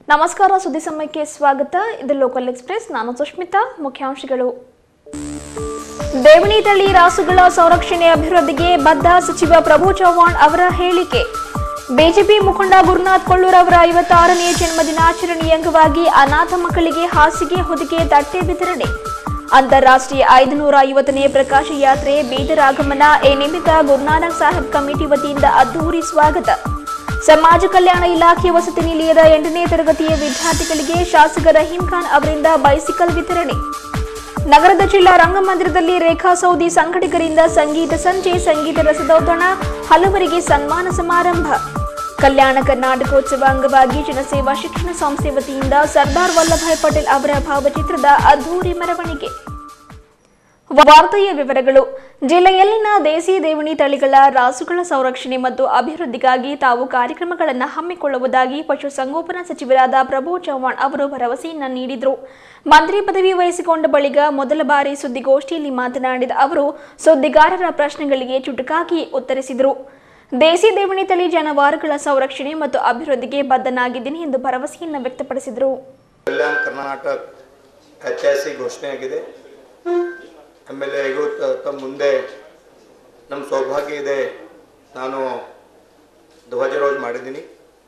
ನಮಸ್ಕಾರ ಸುದ್ದಿ ಸಮಯಕ್ಕೆ ಸ್ವಾಗತ ಇದು ಲೋಕಲ್ ಎಕ್ಸ್ಪ್ರೆಸ್ ನಾನು ಸುಷ್ಮಿತಾ ಮುಖ್ಯಾಂಶಗಳು ದೇವಣಿ ತಳಿ ರಾಸುಗಳ ಸಂರಕ್ಷಣೆ ಅಭಿವೃದ್ಧಿಗೆ ಬದ್ಧ ಸಚಿವ ಪ್ರಭು ಚವ್ಹಾಣ್ ಅವರ ಹೇಳಿಕೆ ಬಿಜೆಪಿ ಮುಖಂಡ ಗುರುನಾಥ್ ಕೊಳ್ಳೂರ್ ಅವರ ಐವತ್ತಾರನೇ ಜನ್ಮದಿನಾಚರಣೆಯ ಅಂಗವಾಗಿ ಅನಾಥ ಮಕ್ಕಳಿಗೆ ಹಾಸಿಗೆ ಹೊದಿಕೆ ತಟ್ಟೆ ವಿತರಣೆ ಅಂತಾರಾಷ್ಟ್ರೀಯ ಐದುನೂರ ಐವತ್ತನೇ ಪ್ರಕಾಶ ಯಾತ್ರೆ ಬೀದರ್ ಆಗಮನ ಈ ನಿಮಿತ್ತ ಗುರುನಾನಕ್ ಸಾಹೇಬ್ ಕಮಿಟಿ ವತಿಯಿಂದ ಅದ್ದೂರಿ ಸ್ವಾಗತ ಸಮಾಜ ಕಲ್ಯಾಣ ಇಲಾಖೆ ವಸತಿ ನಿಲಯದ ಎಂಟನೇ ತರಗತಿಯ ವಿದ್ಯಾರ್ಥಿಗಳಿಗೆ ಶಾಸಕ ರಹೀಂ ಖಾನ್ ಅವರಿಂದ ಬೈಸಿಕಲ್ ವಿತರಣೆ ನಗರದ ಜಿಲ್ಲಾ ರಂಗಮಂದಿರದಲ್ಲಿ ರೇಖಾ ಸೌದಿ ಸಂಘಟಕರಿಂದ ಸಂಗೀತ ಸಂಜೆ ಸಂಗೀತ ರಸದೌತಣ ಹಲವರಿಗೆ ಸನ್ಮಾನ ಸಮಾರಂಭ ಕಲ್ಯಾಣ ಕರ್ನಾಟಕೋತ್ಸವ ಅಂಗವಾಗಿ ಜನಸೇವಾ ಶಿಕ್ಷಣ ಸಂಸ್ಥೆ ವತಿಯಿಂದ ಸರ್ದಾರ್ ವಲ್ಲಭಾಯ್ ಪಟೇಲ್ ಅವರ ಭಾವಚಿತ್ರದ ಅದ್ದೂರಿ ಮೆರವಣಿಗೆ ವಾರ್ತೆಯ ವಿವರಗಳು ಜಿಲ್ಲೆಯಲ್ಲಿನ ದೇಸಿ ದೇವಣಿ ತಳಿಗಳ ರಾಸುಗಳ ಸಂರಕ್ಷಣೆ ಮತ್ತು ಅಭಿವೃದ್ಧಿಗಾಗಿ ತಾವು ಕಾರ್ಯಕ್ರಮಗಳನ್ನು ಹಮ್ಮಿಕೊಳ್ಳುವುದಾಗಿ ಪಶುಸಂಗೋಪನಾ ಸಚಿವರಾದ ಪ್ರಭು ಚವ್ಹಾಣ್ ಅವರು ಭರವಸೆಯನ್ನ ನೀಡಿದರು ಮಂತ್ರಿ ಪದವಿ ವಹಿಸಿಕೊಂಡ ಬಳಿಕ ಮೊದಲ ಬಾರಿ ಸುದ್ದಿಗೋಷ್ಠಿಯಲ್ಲಿ ಮಾತನಾಡಿದ ಅವರು ಸುದ್ದಿಗಾರರ ಪ್ರಶ್ನೆಗಳಿಗೆ ಚುಟುಕಾಗಿ ಉತ್ತರಿಸಿದರು ದೇಸಿ ದೇವಣಿ ತಳಿ ಜಾನುವಾರುಗಳ ಸಂರಕ್ಷಣೆ ಮತ್ತು ಅಭಿವೃದ್ಧಿಗೆ ಬದ್ಧನಾಗಿದ್ದೀನಿ ಎಂದು ಭರವಸೆಯನ್ನು ವ್ಯಕ್ತಪಡಿಸಿದರು ಕಲ್ಯಾಣ ಕರ್ನಾಟಕ ಐತಿಹಾಸಿಕ ಘೋಷಣೆ ಆಗಿದೆ ಆಮೇಲೆ ಈಗ ತಮ್ಮ ಮುಂದೆ ನಮ್ಮ ಸೌಭಾಗ್ಯ ಇದೆ ನಾನು ಧ್ವಜಾರೋಹಣ ಮಾಡಿದ್ದೀನಿ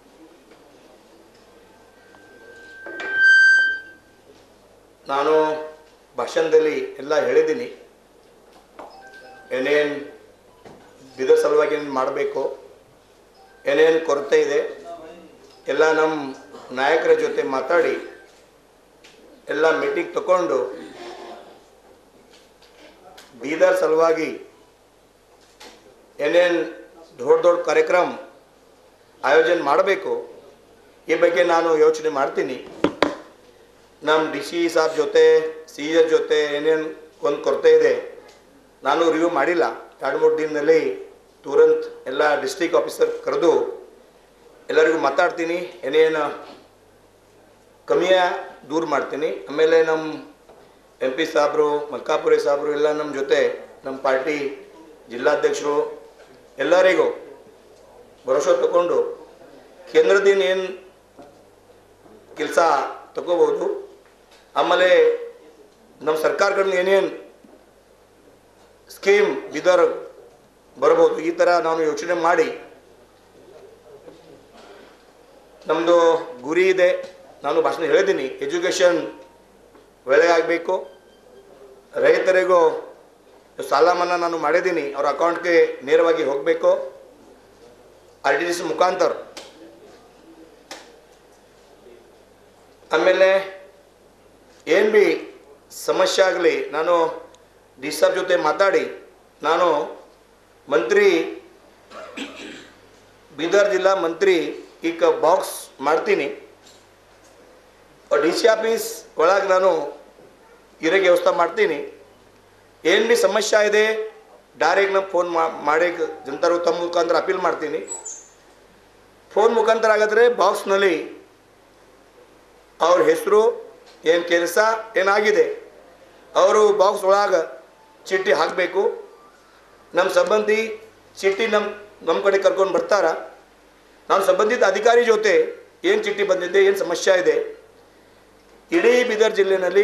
ನಾನು ಭಾಷಣದಲ್ಲಿ ಎಲ್ಲ ಹೇಳಿದ್ದೀನಿ ಏನೇನು ಬಿದ ಸಲುವಾಗಿ ಏನು ಮಾಡಬೇಕು ಏನೇನು ಕೊರತೆ ಇದೆ ಎಲ್ಲ ನಮ್ಮ ನಾಯಕರ ಜೊತೆ ಮಾತಾಡಿ ಎಲ್ಲ ಮೀಟಿಂಗ್ ತಗೊಂಡು ಬೀದರ್ ಸಲುವಾಗಿ ಏನೇನು ದೊಡ್ಡ ದೊಡ್ಡ ಕಾರ್ಯಕ್ರಮ ಆಯೋಜನೆ ಮಾಡಬೇಕು ಈ ಬಗ್ಗೆ ನಾನು ಯೋಚನೆ ಮಾಡ್ತೀನಿ ನಮ್ಮ ಡಿ ಸಿ ಸಾಬ್ ಜೊತೆ ಸಿ ಎಸ್ ಜೊತೆ ಏನೇನು ಒಂದು ಕೊರತೆ ಇದೆ ನಾನು ರಿವ್ಯೂ ಮಾಡಿಲ್ಲ ಎರಡು ಮೂರು ದಿನದಲ್ಲಿ ತುರಂತ್ ಎಲ್ಲ ಡಿಸ್ಟ್ರಿಕ್ಟ್ ಆಫೀಸರ್ ಕರೆದು ಎಲ್ಲರಿಗೂ ಮಾತಾಡ್ತೀನಿ ಏನೇನು ಕಮ್ಮಿಯ ದೂರ ಮಾಡ್ತೀನಿ ಆಮೇಲೆ ನಮ್ಮ ಎಂ ಪಿ ಸಾಬ್ರು ಮಲ್ಕಾಪುರಿ ಸಾಬ್ರು ಎಲ್ಲ ನಮ್ಮ ಜೊತೆ ನಮ್ಮ ಪಾರ್ಟಿ ಜಿಲ್ಲಾಧ್ಯಕ್ಷರು ಎಲ್ಲರಿಗೂ ಭರೋಸೆ ತಗೊಂಡು ಕೇಂದ್ರದಿಂದ ಏನು ಕೆಲಸ ತಗೋಬೋದು ಆಮೇಲೆ ನಮ್ಮ ಸರ್ಕಾರ ಕಡೆಯಿಂದ ಏನೇನು ಸ್ಕೀಮ್ ಬಿದರ್ ಬರ್ಬೋದು ಈ ಥರ ನಾನು ಯೋಚನೆ ಮಾಡಿ ನಮ್ಮದು ಗುರಿ ಇದೆ ನಾನು ಭಾಷಣ ಹೇಳಿದ್ದೀನಿ ಎಜುಕೇಷನ್ ಒಳ್ಳೆಯಾಗಬೇಕು ರೈತರಿಗೂ ಸಾಲ ಮನ್ನಾ ನಾನು ಮಾಡಿದ್ದೀನಿ ಅವ್ರ ಅಕೌಂಟ್ಗೆ ನೇರವಾಗಿ ಹೋಗಬೇಕು ಆರ್ ಟಿ ಸಿ ಮುಖಾಂತರ ಆಮೇಲೆ ಏನು ಭೀ ಸಮಸ್ಯೆ ಆಗಲಿ ನಾನು ಡಿ ಸಾಬ್ ಜೊತೆ ಮಾತಾಡಿ ನಾನು ಮಂತ್ರಿ ಬೀದರ್ ಜಿಲ್ಲಾ ಮಂತ್ರಿ ಈಗ ಬಾಕ್ಸ್ ಮಾಡ್ತೀನಿ ಡಿ ಸಿ ಆಫೀಸ್ ಒಳಗೆ ನಾನು ಇರೋಕ್ಕೆ ವ್ಯವಸ್ಥೆ ಮಾಡ್ತೀನಿ ಏನು ಭೀ ಸಮಸ್ಯೆ ಇದೆ ಡೈರೆಕ್ಟ್ ನಾನು ಫೋನ್ ಮಾಡಿ ಜನತಾರು ತಮ್ಮ ಮುಖಾಂತರ ಅಪೀಲ್ ಮಾಡ್ತೀನಿ ಫೋನ್ ಮುಖಾಂತರ ಆಗಿದ್ರೆ ಬಾಕ್ಸ್ನಲ್ಲಿ ಅವ್ರ ಹೆಸರು ಏನು ಕೆಲಸ ಏನಾಗಿದೆ ಅವರು ಬಾಕ್ಸ್ ಒಳಗೆ ಚೀಟಿ ಹಾಕಬೇಕು ನಮ್ಮ ಸಂಬಂಧಿ ಚೀಟಿ ನಮ್ಮ ನಮ್ಮ ಕಡೆ ಕರ್ಕೊಂಡು ಬರ್ತಾರ ನಾನು ಸಂಬಂಧಿತ ಅಧಿಕಾರಿ ಜೊತೆ ಏನು ಚೀಟಿ ಬಂದಿದೆ ಏನು ಸಮಸ್ಯೆ ಇದೆ ಇಡೀ ಬೀದರ್ ಜಿಲ್ಲೆನಲ್ಲಿ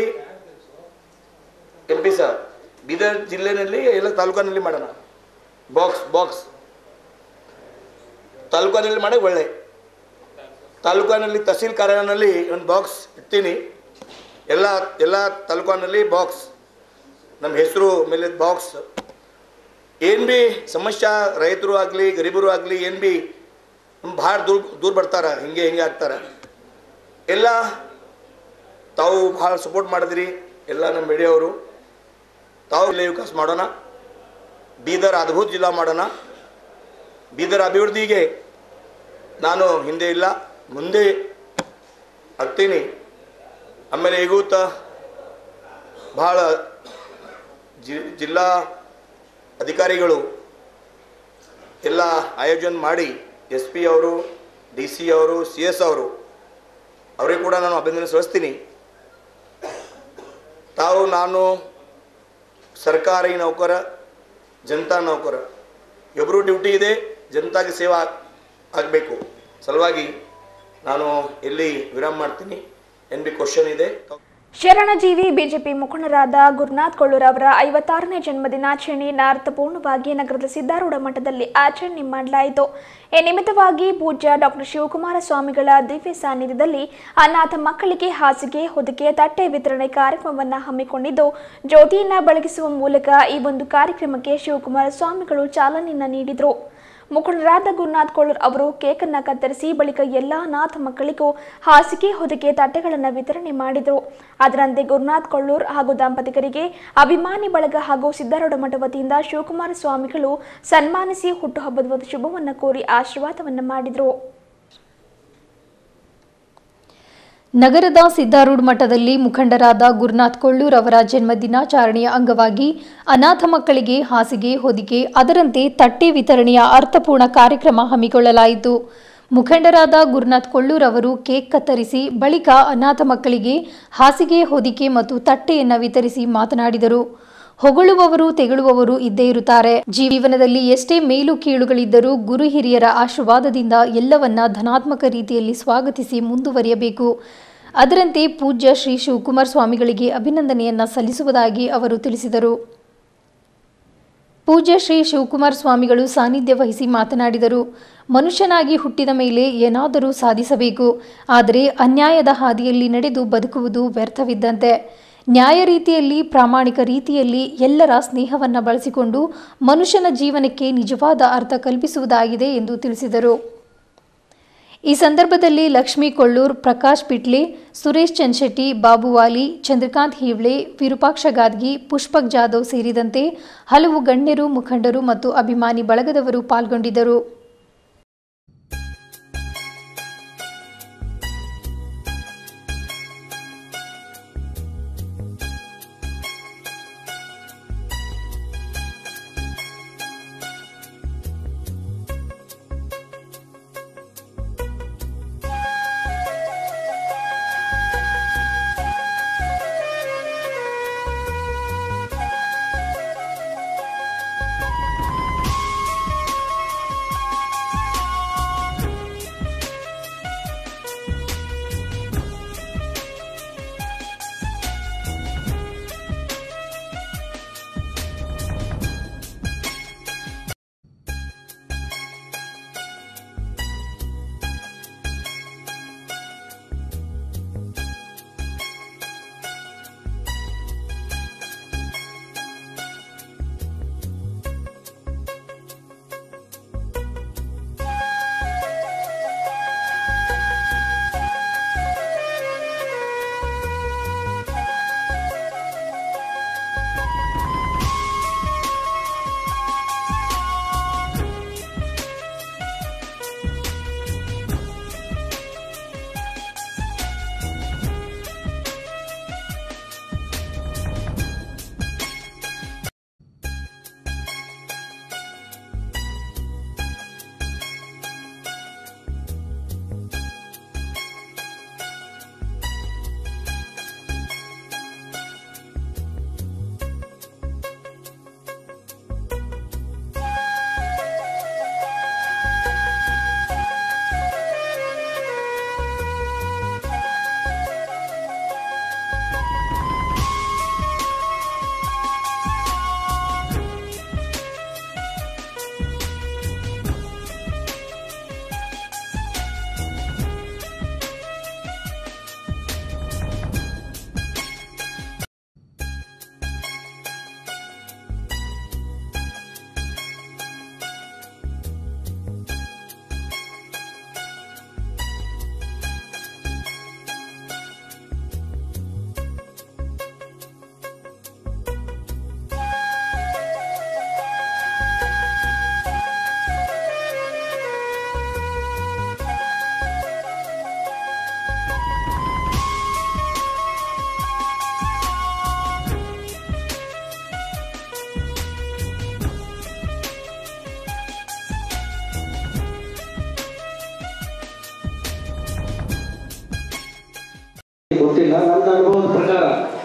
ಎಂ ಪಿ ಸರ್ ಬೀದರ್ ಜಿಲ್ಲೆನಲ್ಲಿ ಎಲ್ಲ ತಾಲೂಕಿನಲ್ಲಿ ಮಾಡೋಣ ಬಾಕ್ಸ್ ಬಾಕ್ಸ್ ತಾಲೂಕಿನಲ್ಲಿ ಮಾಡಿ ಒಳ್ಳೆ ತಾಲೂಕಿನಲ್ಲಿ ತಹಸೀಲ್ ಕಾರ್ಯಾಲಯದಲ್ಲಿ ಒಂದು ಬಾಕ್ಸ್ ಇಡ್ತೀನಿ ಎಲ್ಲ ಎಲ್ಲ ತಾಲೂಕಿನಲ್ಲಿ ಬಾಕ್ಸ್ ನಮ್ಮ ಹೆಸರು ಮೇಲೆ ಬಾಕ್ಸ್ ಏನು ಭೀ ಸಮಸ್ಯೆ ರೈತರು ಆಗಲಿ ಗರೀಬರು ಆಗಲಿ ಏನು ಭೀ ಭಾಳ ದೂರ ದೂರ ಬರ್ತಾರೆ ಹಿಂಗೆ ಹಿಂಗೆ ಆಗ್ತಾರೆ ಎಲ್ಲ ತಾವು ಭಾಳ ಸಪೋರ್ಟ್ ಮಾಡಿದ್ರಿ ಎಲ್ಲ ನಮ್ಮ ಮೀಡಿಯಾವರು ತಾವು ಜಿಲ್ಲೆ ವಿಕಾಸ ಮಾಡೋಣ ಬೀದರ್ ಅದ್ಭುತ ಜಿಲ್ಲಾ ಮಾಡೋಣ ಬೀದರ್ ಅಭಿವೃದ್ಧಿಗೆ ನಾನು ಹಿಂದೆ ಇಲ್ಲ ಮುಂದೆ ಆಗ್ತೀನಿ ಆಮೇಲೆ ಈಗೂತ ಭಾಳ ಜಿ ಜಿಲ್ಲಾ ಅಧಿಕಾರಿಗಳು ಎಲ್ಲ ಆಯೋಜನೆ ಮಾಡಿ ಎಸ್ ಪಿ ಅವರು ಡಿ ಸಿ ಅವರು ಸಿ ಎಸ್ ಅವರು ಅವರಿಗೆ ಕೂಡ ನಾನು ಅಭಿನಂದನೆ ಸಲ್ಲಿಸ್ತೀನಿ ತಾವು ನಾನು ಸರ್ಕಾರಿ ನೌಕರ ಜನತಾ ನೌಕರ ಇಬ್ಬರು ಡ್ಯೂಟಿ ಇದೆ ಜನತಾಗೆ ಸೇವಾ ಆಗಬೇಕು ಸಲುವಾಗಿ ನಾನು ಇಲ್ಲಿ ವಿರಾಮ ಮಾಡ್ತೀನಿ ಏನು ಬಿ ಕ್ವಶನ್ ಇದೆ ಶರಣಜೀವಿ ಬಿಜೆಪಿ ಮುಖಂಡರಾದ ಗುರುನಾಥ್ ಕೊಳ್ಳೂರ್ ಅವರ ಐವತ್ತಾರನೇ ಜನ್ಮದಿನಾಚರಣೆಯನ್ನು ಅರ್ಥಪೂರ್ಣವಾಗಿ ನಗರದ ಸಿದ್ದಾರೂಢ ಮಠದಲ್ಲಿ ಆಚರಣೆ ಮಾಡಲಾಯಿತು ಈ ನಿಮಿತ್ತವಾಗಿ ಪೂಜ್ಯ ಡಾಕ್ಟರ್ ಶಿವಕುಮಾರ ಸ್ವಾಮಿಗಳ ದಿವ್ಯ ಸಾನ್ನಿಧ್ಯದಲ್ಲಿ ಅನಾಥ ಮಕ್ಕಳಿಗೆ ಹಾಸಿಗೆ ಹೊದಿಕೆ ತಟ್ಟೆ ವಿತರಣೆ ಕಾರ್ಯಕ್ರಮವನ್ನು ಹಮ್ಮಿಕೊಂಡಿದ್ದು ಜ್ಯೋತಿಯನ್ನ ಬೆಳಗಿಸುವ ಮೂಲಕ ಈ ಒಂದು ಕಾರ್ಯಕ್ರಮಕ್ಕೆ ಶಿವಕುಮಾರ ಸ್ವಾಮಿಗಳು ಚಾಲನೆಯನ್ನ ನೀಡಿದರು ಮುಖಂಡರಾದ ಗುರುನಾಥ್ ಕೊಳ್ಳೂರ್ ಅವರು ಕೇಕನ್ನು ಕತ್ತರಿಸಿ ಬಳಿಕ ಎಲ್ಲ ಅನಾಥ ಮಕ್ಕಳಿಗೂ ಹಾಸಿಗೆ ಹೊದಿಕೆ ತಟ್ಟೆಗಳನ್ನು ವಿತರಣೆ ಮಾಡಿದರು ಅದರಂತೆ ಗುರುನಾಥ್ ಕೊಳ್ಳೂರ್ ಹಾಗೂ ದಂಪತಿಗರಿಗೆ ಅಭಿಮಾನಿ ಬಳಗ ಹಾಗೂ ಸಿದ್ದಾರೂಢ ಮಠ ವತಿಯಿಂದ ಶಿವಕುಮಾರ ಸ್ವಾಮಿಗಳು ಸನ್ಮಾನಿಸಿ ಹುಟ್ಟುಹಬ್ಬದ ಒಂದು ಶುಭವನ್ನು ಕೋರಿ ಆಶೀರ್ವಾದವನ್ನು ಮಾಡಿದರು ನಗರದ ಸಿದ್ದಾರೂಢ ಮಠದಲ್ಲಿ ಮುಖಂಡರಾದ ಗುರುನಾಥ್ ಕೊಳ್ಳೂರ್ ಅವರ ಜನ್ಮ ದಿನಾಚರಣೆಯ ಅಂಗವಾಗಿ ಅನಾಥ ಮಕ್ಕಳಿಗೆ ಹಾಸಿಗೆ ಹೊದಿಕೆ ಅದರಂತೆ ತಟ್ಟೆ ವಿತರಣೆಯ ಅರ್ಥಪೂರ್ಣ ಕಾರ್ಯಕ್ರಮ ಹಮ್ಮಿಕೊಳ್ಳಲಾಯಿತು ಮುಖಂಡರಾದ ಗುರುನಾಥ್ ಕೊಳ್ಳೂರ್ ಅವರು ಕೇಕ್ ಕತ್ತರಿಸಿ ಬಳಿಕ ಅನಾಥ ಮಕ್ಕಳಿಗೆ ಹಾಸಿಗೆ ಹೊದಿಕೆ ಮತ್ತು ತಟ್ಟೆಯನ್ನು ವಿತರಿಸಿ ಮಾತನಾಡಿದರು ಹೊಗಳುವವರು ತೆಗಳುವವರು ಇದ್ದೇ ಇರುತ್ತಾರೆ ಜೀವನದಲ್ಲಿ ಎಷ್ಟೇ ಮೇಲು ಕೀಳುಗಳಿದ್ದರೂ ಗುರು ಹಿರಿಯರ ಆಶೀರ್ವಾದದಿಂದ ಎಲ್ಲವನ್ನ ಧನಾತ್ಮಕ ರೀತಿಯಲ್ಲಿ ಸ್ವಾಗತಿಸಿ ಮುಂದುವರಿಯಬೇಕು ಅದರಂತೆ ಪೂಜ್ಯ ಶ್ರೀ ಶಿವಕುಮಾರ್ ಸ್ವಾಮಿಗಳಿಗೆ ಅಭಿನಂದನೆಯನ್ನ ಸಲ್ಲಿಸುವುದಾಗಿ ಅವರು ತಿಳಿಸಿದರು ಪೂಜ್ಯ ಶ್ರೀ ಶಿವಕುಮಾರ್ ಸ್ವಾಮಿಗಳು ಸಾನ್ನಿಧ್ಯ ವಹಿಸಿ ಮಾತನಾಡಿದರು ಮನುಷ್ಯನಾಗಿ ಹುಟ್ಟಿದ ಮೇಲೆ ಏನಾದರೂ ಸಾಧಿಸಬೇಕು ಆದರೆ ಅನ್ಯಾಯದ ಹಾದಿಯಲ್ಲಿ ನಡೆದು ಬದುಕುವುದು ವ್ಯರ್ಥವಿದ್ದಂತೆ ನ್ಯಾಯ ರೀತಿಯಲ್ಲಿ ಪ್ರಾಮಾಣಿಕ ರೀತಿಯಲ್ಲಿ ಎಲ್ಲರ ಸ್ನೇಹವನ್ನು ಬಳಸಿಕೊಂಡು ಮನುಷ್ಯನ ಜೀವನಕ್ಕೆ ನಿಜವಾದ ಅರ್ಥ ಕಲ್ಪಿಸುವುದಾಗಿದೆ ಎಂದು ತಿಳಿಸಿದರು ಈ ಸಂದರ್ಭದಲ್ಲಿ ಲಕ್ಷ್ಮೀ ಕೊಳ್ಳೂರ್ ಪ್ರಕಾಶ್ ಪಿಟ್ಲೆ ಸುರೇಶ್ ಚನ್ಶೆಟ್ಟಿ ಬಾಬುವಾಲಿ ಚಂದ್ರಕಾಂತ್ ಹೀವ್ಳೆ ವಿರೂಪಾಕ್ಷ ಗಾದ್ಗಿ ಪುಷ್ಪಕ್ ಜಾಧವ್ ಸೇರಿದಂತೆ ಹಲವು ಗಣ್ಯರು ಮುಖಂಡರು ಮತ್ತು ಅಭಿಮಾನಿ ಬಳಗದವರು ಪಾಲ್ಗೊಂಡಿದ್ದರು ಗೊತ್ತಿಲ್ಲ ನನ್ನ ಅನುಭವದ ಪ್ರಕಾರ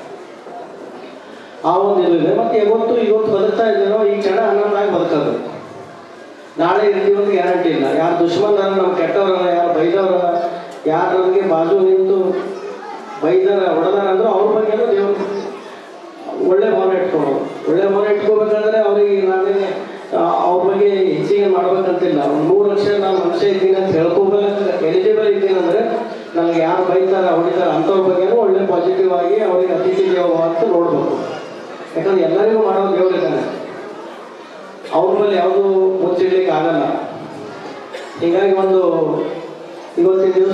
ಆ ಒಂದು ಇದಿದೆ ಮತ್ತೆ ಯಾವತ್ತು ಇವತ್ತು ಬದುಕ್ತಾ ಇದ್ದೀನೋ ಈ ಕ್ಷಣ ಆನಂದವಾಗಿ ಬದುಕೋದು ನಾಳೆ ಇರ್ತೀವಂತ ಗ್ಯಾರಂಟಿ ಇಲ್ಲ ಯಾರು ದುಶ್ಮನರ ನಮ್ಮ ಕೆಟ್ಟವರ ಯಾರು ಬೈದವರ ಯಾರು ನನಗೆ ಬಾಜು ನಿಂತು ಬೈದಾರ ಹೊಡೆದಾರ ಅಂದ್ರೆ ಅವ್ರ ಬಗ್ಗೆನೂ ದೇವರು ಒಳ್ಳೆ ಮೌನ ಇಟ್ಕೊಳ್ಳೋದು ಒಳ್ಳೆ ಮೌನ ಇಟ್ಕೋಬೇಕಾದ್ರೆ ಅವ್ರಿಗೆ ನಾನೇ ಆ, ಅವ್ರ ಬಗ್ಗೆ ಹೆಚ್ಚಿಗೆ ಮಾಡ್ಬೇಕಂತಿಲ್ಲ ಒಂದು ಮೂರು ಲಕ್ಷ ನಾನು ಮನುಷ್ಯ ಇದ್ದೀನಿ ಅಂತ ಹೇಳ್ಕೋಬೇಕು ಎಲಿಜಿಬಲ್ ಇದ್ದೀನಿ ಅಂದ್ರೆ ನನಗೆ ಯಾರು ಬೈತಾರ ಹೊಡಿತಾರ ಅಂಥವ್ರ ಬಗ್ಗೆನೂ ಒಳ್ಳೆ ಪಾಸಿಟಿವ್ ಆಗಿ ಅವ್ರಿಗೆ ಅತಿಥಿ ದೇವ ಅಂತ ನೋಡ್ಬೇಕು ಯಾಕಂದ್ರೆ ಎಲ್ಲರಿಗೂ ಮಾಡೋ ದೇವರಿದ್ದಾನೆ ಅವ್ರ ಮೇಲೆ ಯಾವುದು ಮುಚ್ಚಿಡ್ಲಿಕ್ಕೆ ಆಗಲ್ಲ ಹೀಗಾಗಿ ಒಂದು ಇವತ್ತಿನ ದಿವಸ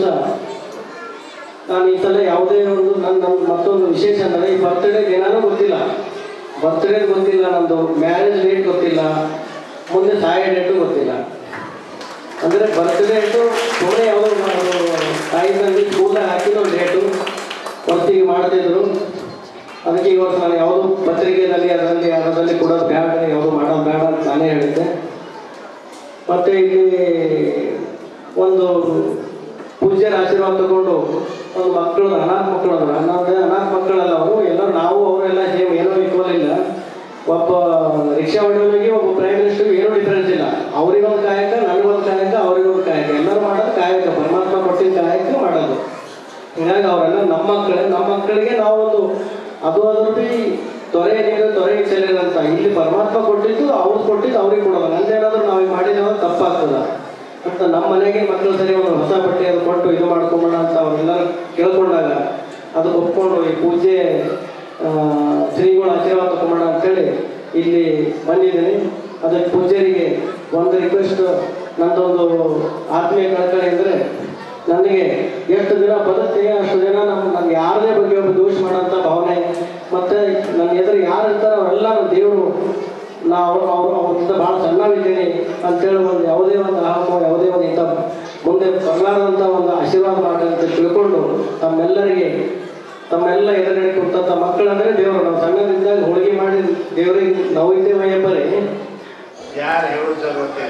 ನಾನು ಈ ಸಲ ಯಾವುದೇ ಒಂದು ನನ್ನ ನನ್ನ ಮತ್ತೊಂದು ವಿಶೇಷ ಅಂದರೆ ಈ ಬರ್ತ್ಡೇ ಏನಾದರೂ ಗೊತ್ತಿಲ್ಲ ಬರ್ತ್ಡೇ ಗೊತ್ತಿಲ್ಲ ನಂದು ಮ್ಯಾರೇಜ್ ಡೇಟ್ ಗೊತ್ತಿಲ್ಲ ಮುಂದೆ ಸಾಯ ಡೇಟು ಗೊತ್ತಿಲ್ಲ ಅಂದರೆ ಬರ್ತ್ಡೇ ಡೇಟು ಸುಮ್ಮನೆ ಯಾವುದೋ ಒಂದು ತಾಯಿ ತಂದೆ ಸ್ಕೂಲ್ದಾಗ ಹಾಕಿರೋ ಡೇಟು ವರ್ಷಿಗೆ ಮಾಡ್ತಿದ್ರು ಅದಕ್ಕೆ ಇವತ್ತು ನಾನು ಯಾವುದು ಪತ್ರಿಕೆಯಲ್ಲಿ ಅದರಲ್ಲಿ ಅದರಲ್ಲಿ ಕೊಡೋದು ಬೇಡ ಯಾವುದು ಮಾಡೋದು ಬೇಡ ಅಂತ ನಾನೇ ಹೇಳಿದ್ದೆ ಮತ್ತೆ ಇಲ್ಲಿ ಒಂದು ಪೂಜ್ಯರ ಆಶೀರ್ವಾದ ತಗೊಂಡು ಒಂದು ಮಕ್ಕಳು ಅನಾಥ ಮಕ್ಕಳು ಅದ್ರು ಅನಾಥ ಅನಾಥ ಮಕ್ಕಳಲ್ಲ ಅವರು ಎಲ್ಲರೂ ನಾವು ಅವರೆಲ್ಲ ಸೇಮ್ ಏನೋ ಈಕ್ವಲ್ ಇಲ್ಲ ಒಬ್ಬ ರಿಕ್ಷಾ ಹೊಡೆಯೋನಿಗೆ ಒಬ್ಬ ಪ್ರೈಮ್ ಮಿನಿಸ್ಟರ್ಗೆ ಏನೂ ಡಿಫರೆನ್ಸ್ ಇಲ್ಲ ಅವ್ರಿಗೊಂದು ಕಾಯಕ ನನಗೊಂದು ಕಾಯಕ ಅವ್ರಿಗೊಂದು ಕಾಯಕ ಎಲ್ಲರೂ ಮಾಡೋದು ಕಾಯಕ ಪರಮಾತ್ಮ ಕೊಟ್ಟಿದ್ದ ಕಾಯಕ ಮಾಡೋದು ಹೀಗಾಗಿ ಅವರೆಲ್ಲ ನಮ್ಮ ಮಕ್ಕಳೇ ನಮ್ಮ ಮಕ್ಕಳಿಗೆ ನಾವೊಂದು ಅದು ಅದ್ರ ಬಿ ತೊರೆ ನೀರು ತೊರೆಗೆ ಚೆಲ್ಲಿರಂತ ಇಲ್ಲಿ ಪರಮಾತ್ಮ ಕೊಟ್ಟಿದ್ದು ಅವ್ರು ಕೊಟ್ಟಿದ್ದು ಅವ್ರಿಗೆ ಕೊಡೋದು ನಂದೇನಾದ್ರೂ ನಾವು ಮಾಡಿದ್ರೆ ತಪ್ಪಾಗ್ತದ ಅಂತ ನಮ್ಮ ಮನೆಗೆ ಮಕ್ಕಳು ಸರಿ ಒಂದು ಹೊಸ ಬಟ್ಟೆ ಅದು ಕೊಟ್ಟು ಇದು ಮಾಡ್ಕೊಂಬೋಣ ಅಂತ ಅವರೆಲ್ಲರೂ ಕೇಳ್ಕೊಂಡಾಗ ಅದು ಒಪ್ಕೊಂಡು ಈ ಪೂಜೆ ಆ, ಶ್ರೀಗಳ ಆಶೀರ್ವಾದ ತಗೊಂಬೋಣ ಅಂತೇಳಿ ಇಲ್ಲಿ ಬಂದಿದ್ದೀನಿ ಅದಕ್ಕೆ ಪೂಜಾರಿಗೆ ಒಂದು ರಿಕ್ವೆಸ್ಟ್ ನಂದೊಂದು ಆತ್ಮೀಯ ಕಳಕಳಿ ಅಂದರೆ ನನಗೆ ಎಷ್ಟು ದಿನ ಬದುಕ್ತೀನಿ ಅಷ್ಟು ದಿನ ನಮ್ಮ ನನ್ಗೆ ಯಾರದೇ ಬಗ್ಗೆ ಒಬ್ಬ ದೋಷ ಮಾಡೋಂಥ ಭಾವನೆ ಮತ್ತು ನನ್ನ ಎದುರು ಯಾರು ಇರ್ತಾರೋ ಅವರೆಲ್ಲ ನನ್ನ ದೇವರು ನಾ ಅವ್ರು ಅವ್ರು ಅವ್ರಿಂದ ಭಾಳ ಚೆನ್ನಾಗಿದ್ದೀನಿ ಅಂತೇಳಿ ಒಂದು ಯಾವುದೇ ಒಂದು ಅಹಮೋ ಯಾವುದೇ ಒಂದು ಇಂಥ ಮುಂದೆ ಬರಲಾರದಂಥ ಒಂದು ಆಶೀರ್ವಾದ ಮಾಡಿ ಅಂತ ತಿಳ್ಕೊಂಡು ತಮ್ಮೆಲ್ಲರಿಗೆ ತಮ್ಮೆಲ್ಲ ಎದುರುಗಡೆ ಕುಂತಂಥ ಮಕ್ಕಳಂದ್ರೆ ದೇವರು ನಾವು ಸಣ್ಣದಿಂದಾಗ ಹೋಳಿಗೆ ಮಾಡಿ ದೇವರಿಗೆ ನಾವು ಇದ್ದೇವೆ ಎಂಬರೇ ಯಾರು ಹೇಳೋದು ಗೊತ್ತಿಲ್ಲ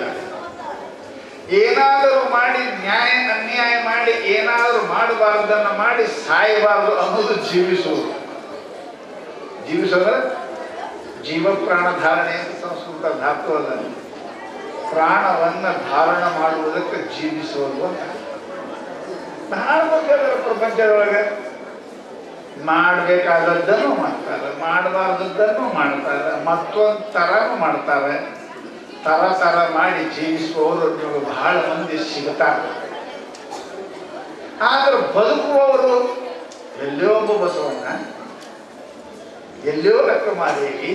ಏನಾದರೂ ಮಾಡಿ ನ್ಯಾಯ ಅನ್ಯಾಯ ಮಾಡಿ ಏನಾದರೂ ಮಾಡಬಾರ್ದನ್ನ ಮಾಡಿ ಸಾಯಬಾರದು ಅನ್ನೋದು ಜೀವಿಸುವುದು ಜೀವಿಸೋದ್ರೆ ಜೀವ ಪ್ರಾಣ ಧಾರಣೆ ಅಂತ ಸಂಸ್ಕೃತ ಧಾತು ಅಲ್ಲ ಪ್ರಾಣವನ್ನ ಧಾರಣ ಮಾಡುವುದಕ್ಕೆ ಜೀವಿಸುವುದು ಅಂತ ಬಹಳ ಬಗ್ಗೆ ಅದರ ಪ್ರಪಂಚದೊಳಗೆ ಮಾಡಬೇಕಾದದ್ದನ್ನು ಮಾಡ್ತಾರೆ ಮಾಡಬಾರ್ದದ್ದನ್ನು ಮಾಡ್ತಾರೆ ಮತ್ತೊಂದು ಥರನೂ ಮಾಡ್ತಾರೆ ತರ ತರ ಮಾಡಿ ಜೀವಿಸುವವರು ನೀವು ಬಹಳ ಮಂದಿ ಸಿಗುತ್ತಾರೆ ಆದ್ರೆ ಬದುಕುವವರು ಎಲ್ಲೋ ಒಬ್ಬ ಬಸವಣ್ಣ ಎಲ್ಲೋ ಲಕ್ಕಮಾದೇವಿ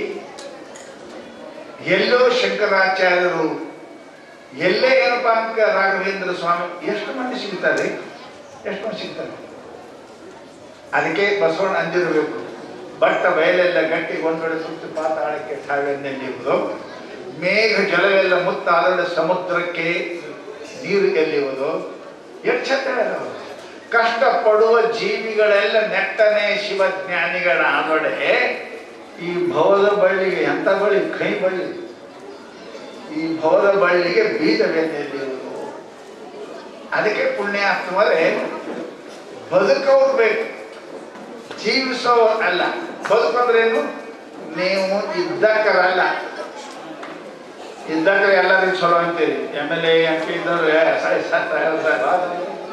ಎಲ್ಲೋ ಶಂಕರಾಚಾರ್ಯರು ಎಲ್ಲೇ ಏನಪ್ಪ ಅಂತ ರಾಘವೇಂದ್ರ ಸ್ವಾಮಿ ಎಷ್ಟು ಮಂದಿ ಸಿಗ್ತಾರೆ ಎಷ್ಟು ಮಂದಿ ಸಿಗ್ತಾರೆ ಅದಕ್ಕೆ ಬಸವಣ್ಣ ಅಂದಿರಬೇಕು ಬಟ್ಟ ಬಯಲೆಲ್ಲ ಗಟ್ಟಿ ಒಂದೊಡೆ ಸುತ್ತು ಪಾತಾಳಕ್ಕೆ ಠಾವೆನ್ನೆಲ್ಲಿರುವುದು ಮೇಘ ಜಲವೆಲ್ಲ ಮುತ್ತಾದೊಡೆ ಸಮುದ್ರಕ್ಕೆ ನೀರು ಎಲ್ಲಿಯುವುದು ಎಷ್ಟು ಚಂದ ಹೇಳೋದು. ಕಷ್ಟಪಡುವ ಜೀವಿಗಳೆಲ್ಲ ನೆಟ್ಟನೆ ಶಿವಜ್ಞಾನಿಗಳ ಆನೊಡೆ ಈ ಭವದ ಬಳ್ಳಿಗೆ ಎಂಥ ಬಳ್ಳಿ ಕೈ ಬಳ್ಳಿ ಈ ಭವದ ಬಳ್ಳಿಗೆ ಬೀಜವೆನ್ನೆಲ್ಲಿರುವುದು ಅದಕ್ಕೆ ಪುಣ್ಯಾತ್ಮರೇ ಬದುಕೋರು ಬೇಕು ಜೀವಿಸೋರು ಅಲ್ಲ ಬದುಕಂದ್ರೇನು ನೀವು ಇದ್ದಕ್ಕರಲ್ಲ ಇದ್ದಾಗ ಎಲ್ಲರಿಗೂ ಚಲೋ ಅಂತೀರಿ M L A M P ಇದ್ದವ್ರು ಏ, ಸಾಯ್ ಸಾಯ್ ಸಾಯ್ ಸಾಯ್.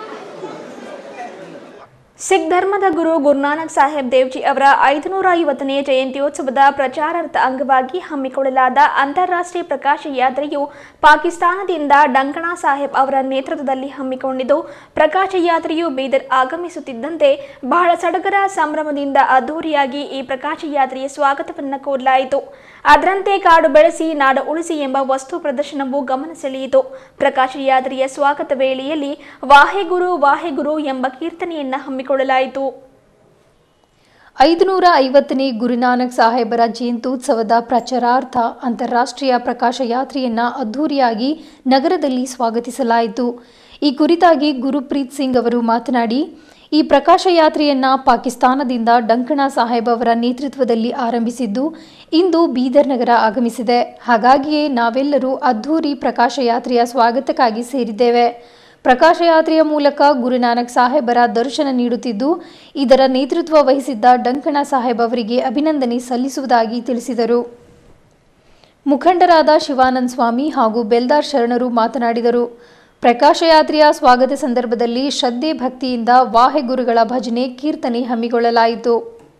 ಸಿಖ್ ಧರ್ಮದ ಗುರು ಗುರುನಾನಕ್ ಸಾಹೇಬ್ ದೇವ್ಜಿ ಅವರ ಐದುನೂರ ಐವತ್ತನೇ ಜಯಂತ್ಯೋತ್ಸವದ ಪ್ರಚಾರಾರ್ಥ ಅಂಗವಾಗಿ ಹಮ್ಮಿಕೊಳ್ಳಲಾದ ಅಂತಾರಾಷ್ಟ್ರೀಯ ಪ್ರಕಾಶ ಯಾತ್ರೆಯು ಪಾಕಿಸ್ತಾನದಿಂದ ಡಂಕಣಾ ಸಾಹೇಬ್ ಅವರ ನೇತೃತ್ವದಲ್ಲಿ ಹಮ್ಮಿಕೊಂಡಿದ್ದು ಪ್ರಕಾಶ ಯಾತ್ರೆಯು ಬೀದರ್ ಆಗಮಿಸುತ್ತಿದ್ದಂತೆ ಬಹಳ ಸಡಗರ ಸಂಭ್ರಮದಿಂದ ಅದ್ದೂರಿಯಾಗಿ ಈ ಪ್ರಕಾಶ ಯಾತ್ರೆಯ ಸ್ವಾಗತವನ್ನು ಕೋರಲಾಯಿತು ಅದರಂತೆ ಕಾಡು ಬೆಳೆಸಿ ನಾಡು ಉಳಿಸಿ ಎಂಬ ವಸ್ತು ಪ್ರದರ್ಶನವು ಗಮನ ಸೆಳೆಯಿತು ಪ್ರಕಾಶ ಯಾತ್ರೆಯ ಸ್ವಾಗತ ವೇಳೆಯಲ್ಲಿ ವಾಹೆಗುರು ವಾಹೆಗುರು ಎಂಬ ಕೀರ್ತನೆಯನ್ನ ಹಮ್ಮಿಕೊಳ್ಳಲಾಯಿತು ಐದುನೂರ ಐವತ್ತನೇ ಗುರುನಾನಕ್ ಸಾಹೇಬರ ಜಯಂತ್ಯುತ್ಸವದ ಪ್ರಚಾರಾರ್ಥ ಅಂತಾರಾಷ್ಟ್ರೀಯ ಪ್ರಕಾಶ ಯಾತ್ರೆಯನ್ನ ಅದ್ಧೂರಿಯಾಗಿ ನಗರದಲ್ಲಿ ಸ್ವಾಗತಿಸಲಾಯಿತು ಈ ಕುರಿತಾಗಿ ಗುರುಪ್ರೀತ್ ಸಿಂಗ್ ಅವರು ಮಾತನಾಡಿ ಈ ಪ್ರಕಾಶ ಯಾತ್ರೆಯನ್ನ ಪಾಕಿಸ್ತಾನದಿಂದ ಡಂಕಣ ಸಾಹೇಬ್ ಅವರ ನೇತೃತ್ವದಲ್ಲಿ ಆರಂಭಿಸಿದ್ದು ಇಂದು ಬೀದರ್ ನಗರ ಆಗಮಿಸಿದೆ ಹಾಗಾಗಿಯೇ ನಾವೆಲ್ಲರೂ ಅದ್ಧೂರಿ ಪ್ರಕಾಶ ಯಾತ್ರೆಯ ಸ್ವಾಗತಕ್ಕಾಗಿ ಸೇರಿದ್ದೇವೆ ಪ್ರಕಾಶ ಯಾತ್ರೆಯ ಮೂಲಕ ಗುರುನಾನಕ್ ಸಾಹೇಬರ ದರ್ಶನ ನೀಡುತ್ತಿದ್ದು ಇದರ ನೇತೃತ್ವ ವಹಿಸಿದ್ದ ಡಂಕಣ ಸಾಹೇಬ್ ಅವರಿಗೆ ಅಭಿನಂದನೆ ಸಲ್ಲಿಸುವುದಾಗಿ ತಿಳಿಸಿದರು ಮುಖಂಡರಾದ ಶಿವಾನಂದ ಸ್ವಾಮಿ ಹಾಗೂ ಬೆಲ್ದಾರ್ ಶರಣರು ಮಾತನಾಡಿದರು ಪ್ರಕಾಶಯಾತ್ರೆಯ ಸ್ವಾಗತ ಸಂದರ್ಭದಲ್ಲಿ ಶ್ರದ್ಧೆ ಭಕ್ತಿಯಿಂದ ವಾಹೆಗುರುಗಳ ಭಜನೆ ಕೀರ್ತನೆ ಹಮ್ಮಿಕೊಳ್ಳಲಾಯಿತು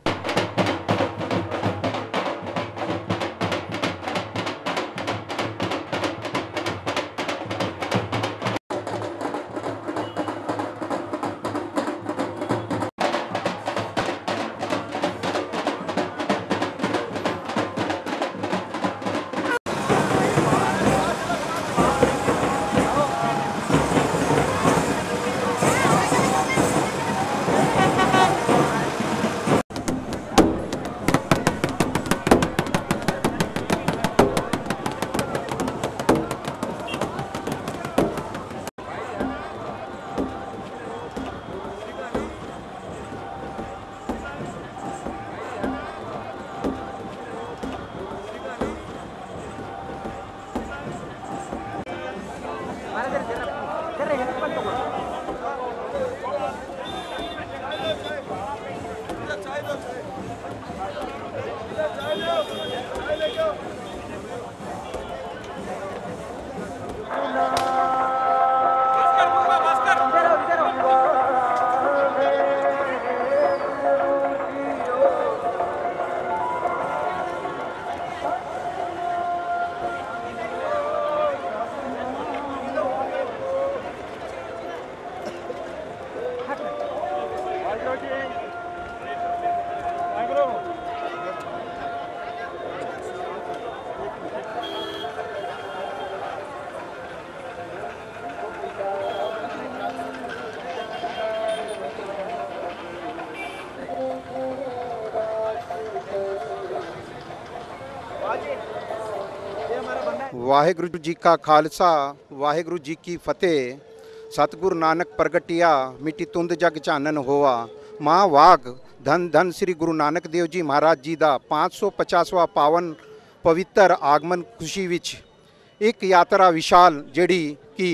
ਵਾਹਿਗੁਰੂ ਜੀ ਕਾ ਖਾਲਸਾ ਵਾਹਿਗੁਰੂ ਜੀ ਕੀ ਫਤਿਹ ਸਤਿਗੁਰੂ ਨਾਨਕ ਪ੍ਰਗਟਿਆ ਮਿੱਟੀ ਤੁੰਦ ਜਗ ਚਾਨਣ ਹੋਆ ਮਾਂ ਵਾਗ ਧੰਨ ਧੰਨ ਸ੍ਰੀ ਗੁਰੂ ਨਾਨਕ ਦੇਵ ਜੀ ਮਹਾਰਾਜ ਜੀ ਦਾ 550ਵਾਂ ਪਾਵਨ ਪਵਿੱਤਰ ਆਗਮਨ ਖੁਸ਼ੀ ਵਿੱਚ ਇੱਕ ਯਾਤਰਾ ਵਿਸ਼ਾਲ ਜਿਹੜੀ ਕਿ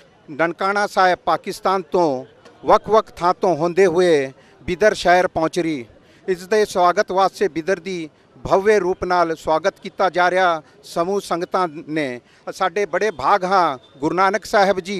ਨਨਕਾਣਾ ਸਾਹਿਬ ਪਾਕਿਸਤਾਨ ਤੋਂ ਵੱਖ-ਵੱਖ ਥਾਂ ਤੋਂ ਹੁੰਦੇ ਹੋਏ ਬਿਦਰ ਸ਼ਹਿਰ ਪਹੁੰਚ ਰਹੀ ਇਸ ਦੇ ਸਵਾਗਤ ਵਾਸਤੇ ਬਿਦਰ ਦੀ ਭਵਯ ਰੂਪ ਨਾਲ ਸਵਾਗਤ ਕੀਤਾ ਜਾ ਰਿਹਾ ਸਮੂਹ ਸੰਗਤਾਂ ਨੇ ਸਾਡੇ ਬੜੇ ਭਾਗ ਹਾਂ ਗੁਰੂ ਨਾਨਕ ਸਾਹਿਬ ਜੀ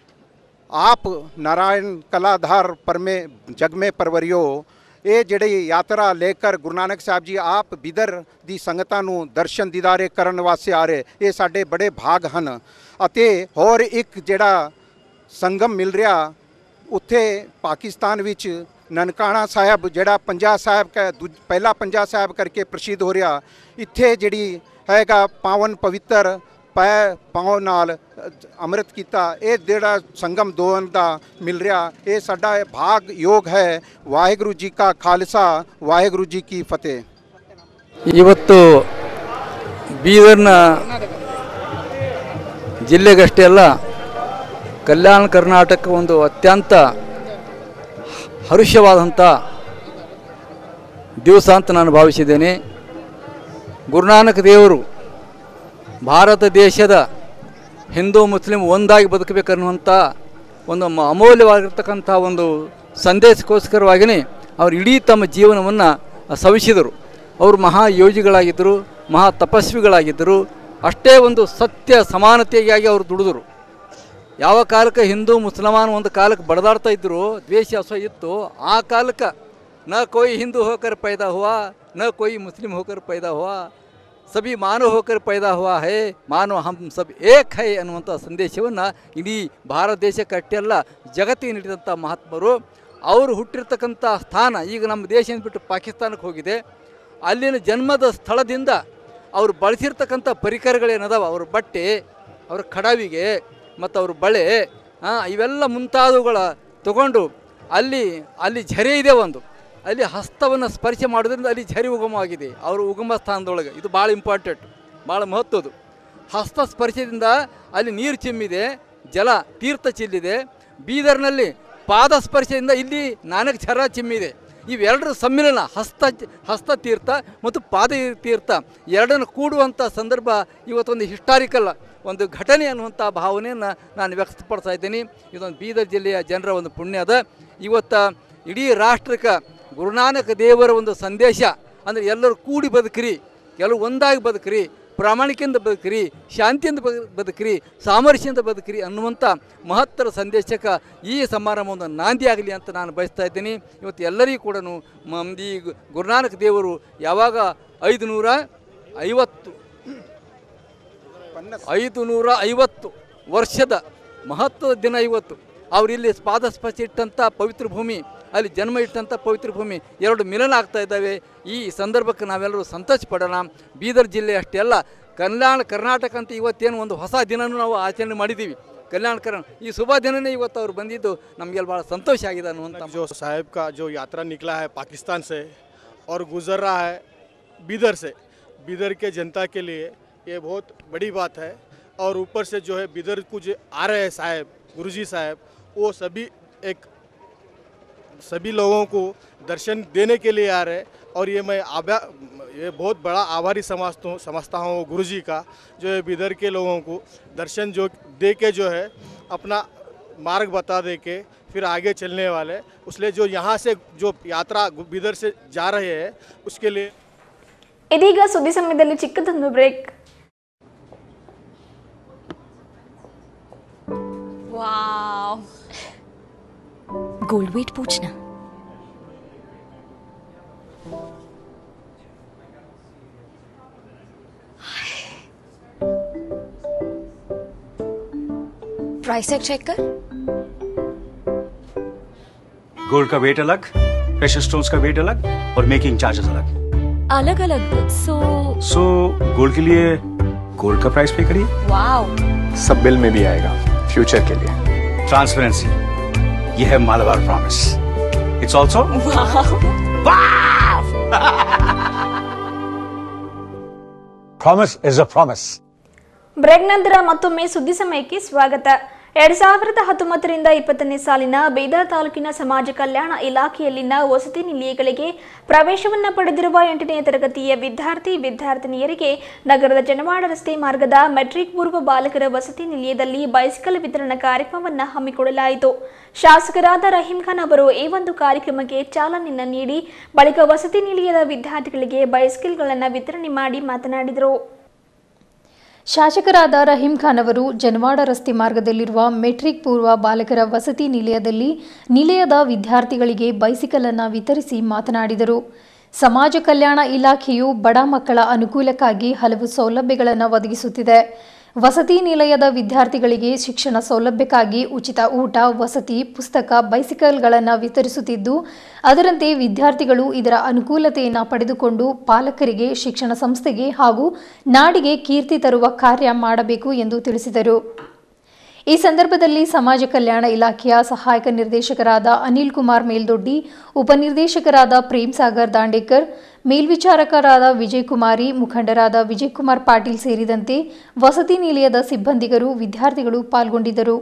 ਆਪ ਨਾਰਾਇਣ ਕਲਾਧਾਰ ਪਰਮੇ ਜਗਮੇ ਪਰਵਰਿਓ ਇਹ ਜਿਹੜੀ ਯਾਤਰਾ ਲੈ ਕਰ ਗੁਰੂ ਨਾਨਕ ਸਾਹਿਬ ਜੀ ਆਪ ਬਿਦਰ ਦੀ ਸੰਗਤਾਂ ਨੂੰ ਦਰਸ਼ਨ ਦੀਦਾਰੇ ਕਰਨ ਵਾਸਤੇ ਆ ਰਹੇ ਇਹ ਸਾਡੇ ਬੜੇ ਭਾਗ ਹਨ ਅਤੇ ਹੋਰ ਇੱਕ ਜਿਹੜਾ ਸੰਗਮ ਮਿਲ ਰਿਹਾ ਉੱਥੇ ਪਾਕਿਸਤਾਨ ਵਿੱਚ ਨਨਕਾਣਾ ਸਾਹਿਬ ਜਿਹੜਾ ਪੰਜਾ ਸਾਹਿਬ ਕਾ ਦੂਜ- ਪਹਿਲਾ ਪੰਜਾ ਸਾਹਿਬ ਕਰਕੇ ਪ੍ਰਸਿੱਧ ਹੋ ਰਿਹਾ ਇੱਥੇ ਜਿਹੜੀ ਹੈਗਾ ਪਾਵਨ ਪਵਿੱਤਰ ਪੈ ਪਾਉ ਨਾਲ ਅ, ਅੰਮ੍ਰਿਤ ਕੀਤਾ ਇਹ ਜਿਹੜਾ ਸੰਗਮ ਦੋਨ ਦਾ ਮਿਲ ਰਿਹਾ ਇਹ ਸਾਡਾ ਭਾਗ ਯੋਗ ਹੈ ਵਾਹਿਗੁਰੂ ਜੀ ਕਾ ਖਾਲਸਾ ਵਾਹਿਗੁਰੂ ਜੀ ਕੀ ਫਤਿਹ ಇವತ್ತು ಬೀದರ್ನ ಜಿಲ್ಲೆಗಷ್ಟೇ ಅಲ್ಲ ಕಲ್ಯಾಣ ಕರ್ನಾಟಕ ಒಂದು ಅತ್ಯಂತ ಹರುಷವಾದಂಥ ದಿವಸ ಅಂತ ನಾನು ಭಾವಿಸಿದ್ದೇನೆ ಗುರುನಾನಕ್ ದೇವರು ಭಾರತ ದೇಶದ ಹಿಂದೂ ಮುಸ್ಲಿಂ ಒಂದಾಗಿ ಬದುಕಬೇಕನ್ನುವಂಥ ಒಂದು ಮ- ಅಮೂಲ್ಯವಾಗಿರ್ತಕ್ಕಂಥ ಒಂದು ಸಂದೇಶಕ್ಕೋಸ್ಕರವಾಗಿಯೇ ಅವರು ಇಡೀ ತಮ್ಮ ಜೀವನವನ್ನು ಸವಿಸಿದರು ಅವರು ಮಹಾ ಯೋಗಿಗಳಾಗಿದ್ದರು ಮಹಾ ತಪಸ್ವಿಗಳಾಗಿದ್ದರು ಅಷ್ಟೇ ಒಂದು ಸತ್ಯ ಸಮಾನತೆಗಾಗಿ ಅವರು ದುಡಿದರು ಯಾವ ಕಾಲಕ್ಕೆ ಹಿಂದೂ ಮುಸಲ್ಮಾನ್ ಒಂದು ಕಾಲಕ್ಕೆ ಬಡದಾಡ್ತಾ ಇದ್ದರು ದ್ವೇಷ ಅಸಹ್ಯ ಇತ್ತು ಆ ಕಾಲಕ್ಕೆ ನ ಕೋಯಿ ಹಿಂದೂ ಹೋಕರ್ ಪೈದಾ ಹುವಾ ನ ಕೋಯಿ ಮುಸ್ಲಿಂ ಹೋಕರ್ ಪೈದಾ ಹುವಾ ಸಭಿ ಮಾನವ ಹೋಕರ್ ಪೈದಾ ಹುವಾ ಹೇ ಮಾನವ ಹಮ್ ಸಬ್ ಏಕ್ ಹೈ ಅನ್ನುವಂಥ ಸಂದೇಶವನ್ನು ಇಡೀ ಭಾರತ ದೇಶಕ್ಕೆ ಅಷ್ಟೇ ಅಲ್ಲ ಜಗತ್ತಿಗೆ ನೀಡಿದಂಥ ಮಹಾತ್ಮರು ಅವರು ಹುಟ್ಟಿರ್ತಕ್ಕಂಥ ಸ್ಥಾನ ಈಗ ನಮ್ಮ ದೇಶ ಬಿಟ್ಟು ಪಾಕಿಸ್ತಾನಕ್ಕೆ ಹೋಗಿದೆ ಅಲ್ಲಿನ ಜನ್ಮದ ಸ್ಥಳದಿಂದ ಅವರು ಬಳಸಿರ್ತಕ್ಕಂಥ ಪರಿಕರಗಳೇನದಾವ ಅವ್ರ ಬಟ್ಟೆ ಅವ್ರ ಕಡವಿಗೆ ಮತ್ತು ಅವ್ರ ಬಳೆ ಆ, ಇವೆಲ್ಲ ಮುಂತಾದವುಗಳ ತಗೊಂಡು ಅಲ್ಲಿ ಅಲ್ಲಿ ಝರೆ ಇದೆ ಒಂದು ಅಲ್ಲಿ ಹಸ್ತವನ್ನು ಸ್ಪರ್ಶ ಮಾಡೋದ್ರಿಂದ ಅಲ್ಲಿ ಝರಿ ಉಗಮವಾಗಿದೆ ಅವರ ಉಗಮ ಸ್ಥಾನದೊಳಗೆ ಇದು ಭಾಳ ಇಂಪಾರ್ಟೆಂಟ್ ಭಾಳ ಮಹತ್ವದ್ದು ಹಸ್ತ ಸ್ಪರ್ಶದಿಂದ ಅಲ್ಲಿ ನೀರು ಚಿಮ್ಮಿದೆ ಜಲ ತೀರ್ಥ ಚೆಲ್ಲಿದೆ ಬೀದರ್ನಲ್ಲಿ ಪಾದ ಸ್ಪರ್ಶದಿಂದ ಇಲ್ಲಿ ನಾನಕ್ ಝರ ಚಿಮ್ಮಿದೆ ಇವೆರಡರ ಸಮ್ಮಿಲನ ಹಸ್ತ ಹಸ್ತ ತೀರ್ಥ ಮತ್ತು ಪಾದ ತೀರ್ಥ ಎರಡನ್ನು ಕೂಡುವಂಥ ಸಂದರ್ಭ ಇವತ್ತೊಂದು ಹಿಸ್ಟಾರಿಕಲ್ ಒಂದು ಘಟನೆ ಅನ್ನುವಂಥ ಭಾವನೆಯನ್ನು ನಾನು ವ್ಯಕ್ತಪಡ್ತಾ ಇದ್ದೀನಿ ಇದೊಂದು ಬೀದರ್ ಜಿಲ್ಲೆಯ ಜನರ ಒಂದು ಪುಣ್ಯ ಅದ ಇವತ್ತು ಇಡೀ ರಾಷ್ಟ್ರಕ್ಕೆ ಗುರುನಾನಕ ದೇವರ ಒಂದು ಸಂದೇಶ ಅಂದರೆ ಎಲ್ಲರೂ ಕೂಡಿ ಬದುಕ್ರಿ ಎಲ್ಲರೂ ಒಂದಾಗಿ ಬದುಕ್ರಿ ಪ್ರಾಮಾಣಿಕೆಯಿಂದ ಬದುಕ್ರಿ ಶಾಂತಿಯಿಂದ ಬದು- ಬದುಕ್ರಿ ಸಾಮರಸ್ಯದಿಂದ ಬದುಕ್ರಿ ಅನ್ನುವಂಥ ಮಹತ್ತರ ಸಂದೇಶಕ್ಕೆ ಈ ಸಮಾರಂಭವನ್ನು ನಾಂದಿ ಆಗಲಿ ಅಂತ ನಾನು ಬಯಸ್ತಾ ಇದ್ದೀನಿ ಇವತ್ತು ಎಲ್ಲರಿಗೂ ಕೂಡ ಈ ಗುರುನಾನಕ್ ದೇವರು ಯಾವಾಗ ಐದು ನೂರ ಐವತ್ತು ಐದು ನೂರ ಐವತ್ತು ವರ್ಷದ ಮಹತ್ವದ ದಿನ ಇವತ್ತು ಅವರು ಇಲ್ಲಿ ಪಾದಸ್ಪರ್ಶ ಇಟ್ಟಂಥ ಪವಿತ್ರ ಭೂಮಿ ಅಲ್ಲಿ ಜನ್ಮ ಇಟ್ಟಂಥ ಪವಿತ್ರ ಭೂಮಿ ಎರಡು ಮಿಲನ ಆಗ್ತಾ ಇದ್ದಾವೆ ಈ ಸಂದರ್ಭಕ್ಕೆ ನಾವೆಲ್ಲರೂ ಸಂತೋಷ ಪಡೋಣ ಬೀದರ್ ಜಿಲ್ಲೆ ಅಷ್ಟೇ ಅಲ್ಲ ಕಲ್ಯಾಣ ಕರ್ನಾಟಕ ಅಂತ ಇವತ್ತೇನು ಒಂದು ಹೊಸ ದಿನನೂ ನಾವು ಆಚರಣೆ ಮಾಡಿದ್ದೀವಿ ಕಲ್ಯಾಣ ಕರ್ನಾಟಕ ಈ ಶುಭ ದಿನನೇ ಇವತ್ತು ಅವ್ರು ಬಂದಿದ್ದು ನಮಗೆಲ್ಲ ಭಾಳ ಸಂತೋಷ ಆಗಿದೆ ಅನ್ನುವಂಥ जो साहेब का जो यात्रा निकला है पाकिस्तान से और गुजर रहा है बीदर से बीदर के जनता के लिए ये बहुत बड़ी बात है और ऊपर से जो है बीदर कुछ आ रहे हैं साहेब गुरुजी साहेब वो सभी एक सभी लोगों को दर्शन देने के लिए आ रहे हैं और ये मैं आभा ये बहुत बड़ा आभारी समझता हूँ समझता हूँ गुरु जी का जो है बिदर के लोगों को दर्शन जो दे के जो है अपना मार्ग बता दे के फिर आगे चलने वाले इसलिए जो यहाँ से जो यात्रा बिदर से जा रहे हैं उसके लिए ಇದೀಗ ಸುದ್ದಿ ಸಮಯದಲ್ಲಿ ಚಿಕ್ಕದೊಂದು ಬ್ರೇಕ್ वाव गोल्ड वेट पूछना प्राइस टैग चेक कर गोल्ड का वेट अलग प्रेशर स्टोन्स का वेट अलग और मेकिंग चार्जेस अलग अलग अलग सो सो गोल्ड के लिए गोल्ड का प्राइस पे करिए वाव सब बिल में भी आएगा फ्यूचर के लिए ट्रांसपेरेंसी ये है Malabar promise it's also promise is a promise break ನಂತರ ಮತ್ತೊಮ್ಮೆ ಸುದ್ದಿ ಸಮಯಕ್ಕೆ ಸ್ವಾಗತ ಎರಡ್ ಸಾವಿರದ ಹತ್ತೊಂಬತ್ತರಿಂದ ಇಪ್ಪತ್ತನೇ ಸಾಲಿನ ಬೀದರ್ ತಾಲೂಕಿನ ಸಮಾಜ ಕಲ್ಯಾಣ ಇಲಾಖೆಯಲ್ಲಿನ ವಸತಿ ನಿಲಯಗಳಿಗೆ ಪ್ರವೇಶವನ್ನ ಪಡೆದಿರುವ ಎಂಟನೇ ತರಗತಿಯ ವಿದ್ಯಾರ್ಥಿ ವಿದ್ಯಾರ್ಥಿನಿಯರಿಗೆ ನಗರದ ಜನವಾಡ ರಸ್ತೆ ಮಾರ್ಗದ ಮೆಟ್ರಿಕ್ ಪೂರ್ವ ಬಾಲಕರ ವಸತಿ ನಿಲಯದಲ್ಲಿ ಬೈಸಿಕಲ್ ವಿತರಣಾ ಕಾರ್ಯಕ್ರಮವನ್ನು ಹಮ್ಮಿಕೊಳ್ಳಲಾಯಿತು ಶಾಸಕರಾದ ರಹೀಂ ಖಾನ್ ಅವರು ಈ ಒಂದು ಕಾರ್ಯಕ್ರಮಕ್ಕೆ ಚಾಲನೆಯನ್ನು ನೀಡಿ ಬಳಿಕ ವಸತಿ ನಿಲಯದ ವಿದ್ಯಾರ್ಥಿಗಳಿಗೆ ಬೈಸಿಕಲ್ಗಳನ್ನು ವಿತರಣೆ ಮಾಡಿ ಮಾತನಾಡಿದರು ಶಾಸಕರಾದ ರಹೀಂ ಖಾನ್ ಅವರು ಜನವಾಡ ರಸ್ತೆ ಮಾರ್ಗದಲ್ಲಿರುವ ಮೆಟ್ರಿಕ್ ಪೂರ್ವ ಬಾಲಕರ ವಸತಿ ನಿಲಯದಲ್ಲಿ ನಿಲಯದ ವಿದ್ಯಾರ್ಥಿಗಳಿಗೆ ಬೈಸಿಕಲ್ ಅನ್ನು ವಿತರಿಸಿ ಮಾತನಾಡಿದರು ಸಮಾಜ ಕಲ್ಯಾಣ ಇಲಾಖೆಯು ಬಡ ಮಕ್ಕಳ ಅನುಕೂಲಕ್ಕಾಗಿ ಹಲವು ಸೌಲಭ್ಯಗಳನ್ನು ಒದಗಿಸುತ್ತಿದೆ ವಸತಿ ನಿಲಯದ ವಿದ್ಯಾರ್ಥಿಗಳಿಗೆ ಶಿಕ್ಷಣ ಸೌಲಭ್ಯಕ್ಕಾಗಿ ಉಚಿತ ಊಟ ವಸತಿ ಪುಸ್ತಕ ಬೈಸಿಕಲ್ಗಳನ್ನು ವಿತರಿಸುತ್ತಿದ್ದು ಅದರಂತೆ ವಿದ್ಯಾರ್ಥಿಗಳು ಇದರ ಅನುಕೂಲತೆಯನ್ನು ಪಡೆದುಕೊಂಡು ಪಾಲಕರಿಗೆ ಶಿಕ್ಷಣ ಸಂಸ್ಥೆಗೆ ಹಾಗೂ ನಾಡಿಗೆ ಕೀರ್ತಿ ತರುವ ಕಾರ್ಯ ಮಾಡಬೇಕು ಎಂದು ತಿಳಿಸಿದರು ಈ ಸಂದರ್ಭದಲ್ಲಿ ಸಮಾಜ ಕಲ್ಯಾಣ ಇಲಾಖೆಯ ಸಹಾಯಕ ನಿರ್ದೇಶಕರಾದ ಅನಿಲ್ ಕುಮಾರ್ ಮೇಲ್ದೊಡ್ಡಿ ಉಪನಿರ್ದೇಶಕರಾದ ಪ್ರೇಮ್ ಸಾಗರ್ ದಾಂಡೇಕರ್ ಮೇಲ್ವಿಚಾರಕರಾದ ವಿಜಯ್ ಕುಮಾರಿ ಮುಖಂಡರಾದ ವಿಜಯ್ ಕುಮಾರ್ ಪಾಟೀಲ್ ಸೇರಿದಂತೆ ವಸತಿ ನಿಲಯದ ಸಿಬ್ಬಂದಿಗರು ವಿದ್ಯಾರ್ಥಿಗಳು ಪಾಲ್ಗೊಂಡಿದ್ದರು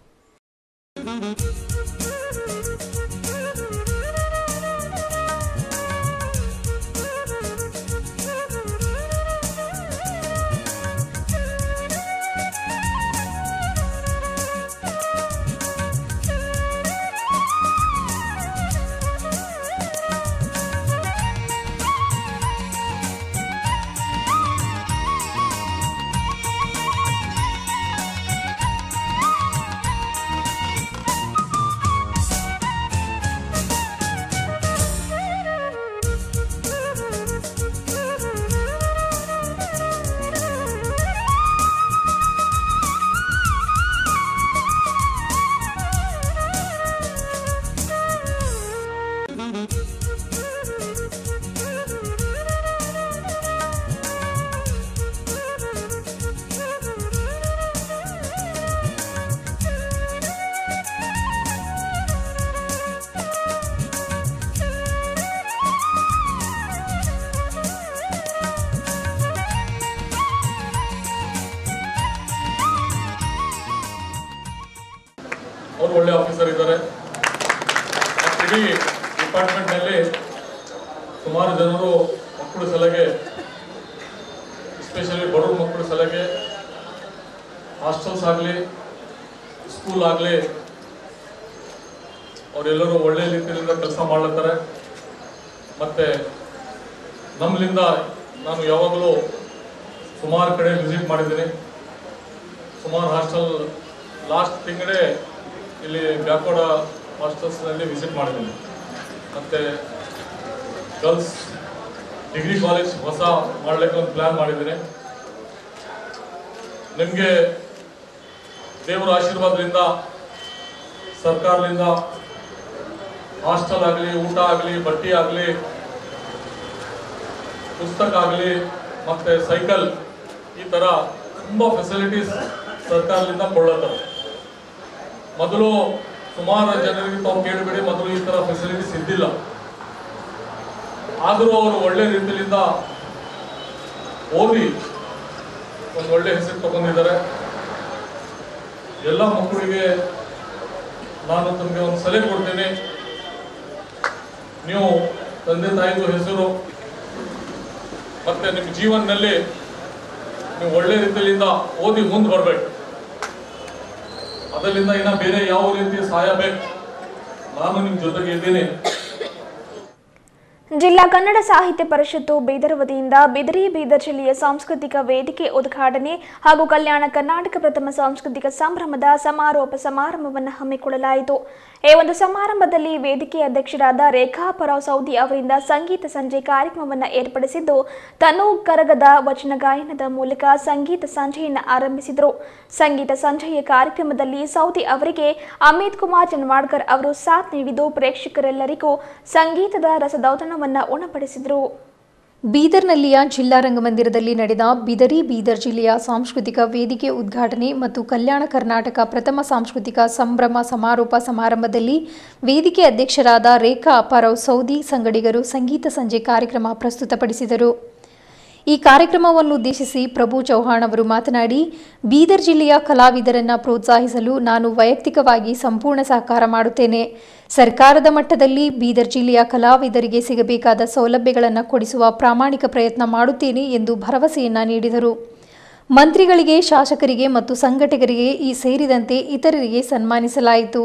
ಅವರು ಒಳ್ಳೆ ಆಫೀಸರ್ ಇದ್ದಾರೆ ಮತ್ತು ಇಡೀ ಡಿಪಾರ್ಟ್ಮೆಂಟ್ನಲ್ಲಿ ಸುಮಾರು ಜನರು ಮಕ್ಕಳ ಸಲಹೆ ಎಸ್ಪೆಷಲಿ ಬಡವ್ರ ಮಕ್ಕಳ ಸಲಹೆ ಹಾಸ್ಟೆಲ್ಸ್ ಆಗಲಿ ಸ್ಕೂಲ್ ಆಗಲಿ ಅವರೆಲ್ಲರೂ ಒಳ್ಳೆ ರೀತಿಯಿಂದ ಕೆಲಸ ಮಾಡ್ಲತ್ತಾರೆ ಮತ್ತು ನಮ್ಮಲಿಂದ ನಾನು ಯಾವಾಗಲೂ ಸುಮಾರು ಕಡೆ ವಿಸಿಟ್ ಮಾಡಿದ್ದೀನಿ ಸುಮಾರು ಹಾಸ್ಟೆಲ್ ಲಾಸ್ಟ್ ತಿಂಗಳೇ ಇಲ್ಲಿ ಬ್ಯಾಕ್ವರ್ಡ್ ಹಾಸ್ಟೆಲ್ಸ್ನಲ್ಲಿ ವಿಸಿಟ್ ಮಾಡಿದ್ದೀನಿ ಮತ್ತು ಗರ್ಲ್ಸ್ ಡಿಗ್ರಿ ಕಾಲೇಜ್ ಹೊಸ ಮಾಡಲಿಕ್ಕೆ ಒಂದು ಪ್ಲ್ಯಾನ್ ಮಾಡಿದ್ದೀನಿ ನಿಮಗೆ ದೇವರ ಆಶೀರ್ವಾದದಿಂದ ಸರ್ಕಾರದಿಂದ ಹಾಸ್ಟೆಲ್ ಆಗಲಿ ಊಟ ಆಗಲಿ ಬಟ್ಟೆ ಆಗಲಿ ಪುಸ್ತಕ ಆಗಲಿ ಮತ್ತು ಸೈಕಲ್ ಈ ಥರ ತುಂಬ ಫೆಸಿಲಿಟೀಸ್ ಸರ್ಕಾರದಿಂದ ಕೊಳ್ಳುತ್ತಾರೆ ಮೊದಲು ಸುಮಾರು ಜನರಿಗೆ ತಾವು ಕೇಳಬೇಡಿ ಮೊದಲು ಈ ಥರ ಫೆಸಿಲಿಟೀಸ್ ಇದ್ದಿಲ್ಲ ಆದರೂ ಅವರು ಒಳ್ಳೆ ರೀತಿಯಿಂದ ಓದಿ ಒಂದು ಒಳ್ಳೆ ಹೆಸರು ತಗೊಂಡಿದ್ದಾರೆ ಎಲ್ಲ ಮಕ್ಕಳಿಗೆ ನಾನು ತಮಗೆ ಒಂದು ಸಲಹೆ ಕೊಡ್ತೀನಿ ನೀವು ತಂದೆ ತಾಯಿದು ಹೆಸರು ಮತ್ತೆ ನಿಮ್ಮ ಜೀವನದಲ್ಲಿ ನೀವು ಒಳ್ಳೆ ರೀತಿಯಿಂದ ಓದಿ ಮುಂದೆ ಬರಬೇಕು ಅದರಿಂದ ಇನ್ನ ಬೇರೆ ಯಾವ ರೀತಿ ಸಹಾಯ ಬೇಕು ನಾನು ನಿಮ್ಮ ಜೊತೆಗೆ ಇದ್ದೀನಿ ಜಿಲ್ಲಾ ಕನ್ನಡ ಸಾಹಿತ್ಯ ಪರಿಷತ್ತು ಬೀದರ್ ವತಿಯಿಂದ ಬಿದರಿ ಬೀದರ್ ಜಿಲ್ಲೆಯ ಸಾಂಸ್ಕೃತಿಕ ವೇದಿಕೆ ಉದ್ಘಾಟನೆ ಹಾಗೂ ಕಲ್ಯಾಣ ಕರ್ನಾಟಕ ಪ್ರಥಮ ಸಾಂಸ್ಕೃತಿಕ ಸಂಭ್ರಮದ ಸಮಾರೋಪ ಸಮಾರಂಭವನ್ನು ಹಮ್ಮಿಕೊಳ್ಳಲಾಯಿತು ಈ ಒಂದು ಸಮಾರಂಭದಲ್ಲಿ ವೇದಿಕೆ ಅಧ್ಯಕ್ಷರಾದ ರೇಖಾ ಪರಾವ್ ಸೌದಿ ಅವರಿಂದ ಸಂಗೀತ ಸಂಜೆ ಕಾರ್ಯಕ್ರಮವನ್ನು ಏರ್ಪಡಿಸಿದ್ದು ತನು ಕರಗದ ವಚನ ಗಾಯನದ ಮೂಲಕ ಸಂಗೀತ ಸಂಜೆಯನ್ನು ಆರಂಭಿಸಿದರು ಸಂಗೀತ ಸಂಜೆಯ ಕಾರ್ಯಕ್ರಮದಲ್ಲಿ ಸೌದಿ ಅವರಿಗೆ ಅಮಿತ್ ಕುಮಾರ್ ಚನ್ವಾಡ್ಕರ್ ಅವರು ಸಾಥ್ ನೀಡಿದ್ದು ಪ್ರೇಕ್ಷಕರೆಲ್ಲರಿಗೂ ಸಂಗೀತದ ರಸದೌತಣವನ್ನು ಉಣಪಡಿಸಿದರು ಬೀದರ್ನಲ್ಲಿಯ ಜಿಲ್ಲಾ ರಂಗಮಂದಿರದಲ್ಲಿ ನಡೆದ ಬಿದರಿ ಬೀದರ್ ಜಿಲ್ಲೆಯ ಸಾಂಸ್ಕೃತಿಕ ವೇದಿಕೆ ಉದ್ಘಾಟನೆ ಮತ್ತು ಕಲ್ಯಾಣ ಕರ್ನಾಟಕ ಪ್ರಥಮ ಸಾಂಸ್ಕೃತಿಕ ಸಂಭ್ರಮ ಸಮಾರೋಪ ಸಮಾರಂಭದಲ್ಲಿ ವೇದಿಕೆ ಅಧ್ಯಕ್ಷರಾದ ರೇಖಾ ಅಪ್ಪಾರಾವ್ ಸೌದಿ ಸಂಗಡಿಗರು ಸಂಗೀತ ಸಂಜೆ ಕಾರ್ಯಕ್ರಮ ಪ್ರಸ್ತುತಪಡಿಸಿದರು ಈ ಕಾರ್ಯಕ್ರಮವನ್ನು ಉದ್ದೇಶಿಸಿ ಪ್ರಭು ಚೌಹಾಣ್ ಅವರು ಮಾತನಾಡಿ ಬೀದರ್ ಜಿಲ್ಲೆಯ ಕಲಾವಿದರನ್ನ ಪ್ರೋತ್ಸಾಹಿಸಲು ನಾನು ವೈಯಕ್ತಿಕವಾಗಿ ಸಂಪೂರ್ಣ ಸಹಕಾರ ಮಾಡುತ್ತೇನೆ ಸರ್ಕಾರದ ಮಟ್ಟದಲ್ಲಿ ಬೀದರ್ ಜಿಲ್ಲೆಯ ಕಲಾವಿದರಿಗೆ ಸಿಗಬೇಕಾದ ಸೌಲಭ್ಯಗಳನ್ನು ಕೊಡಿಸುವ ಪ್ರಾಮಾಣಿಕ ಪ್ರಯತ್ನ ಮಾಡುತ್ತೇನೆ ಎಂದು ಭರವಸೆಯನ್ನ ನೀಡಿದರು ಮಂತ್ರಿಗಳಿಗೆ ಶಾಸಕರಿಗೆ ಮತ್ತು ಸಂಘಟಕರಿಗೆ ಈ ಸೇರಿದಂತೆ ಇತರರಿಗೆ ಸನ್ಮಾನಿಸಲಾಯಿತು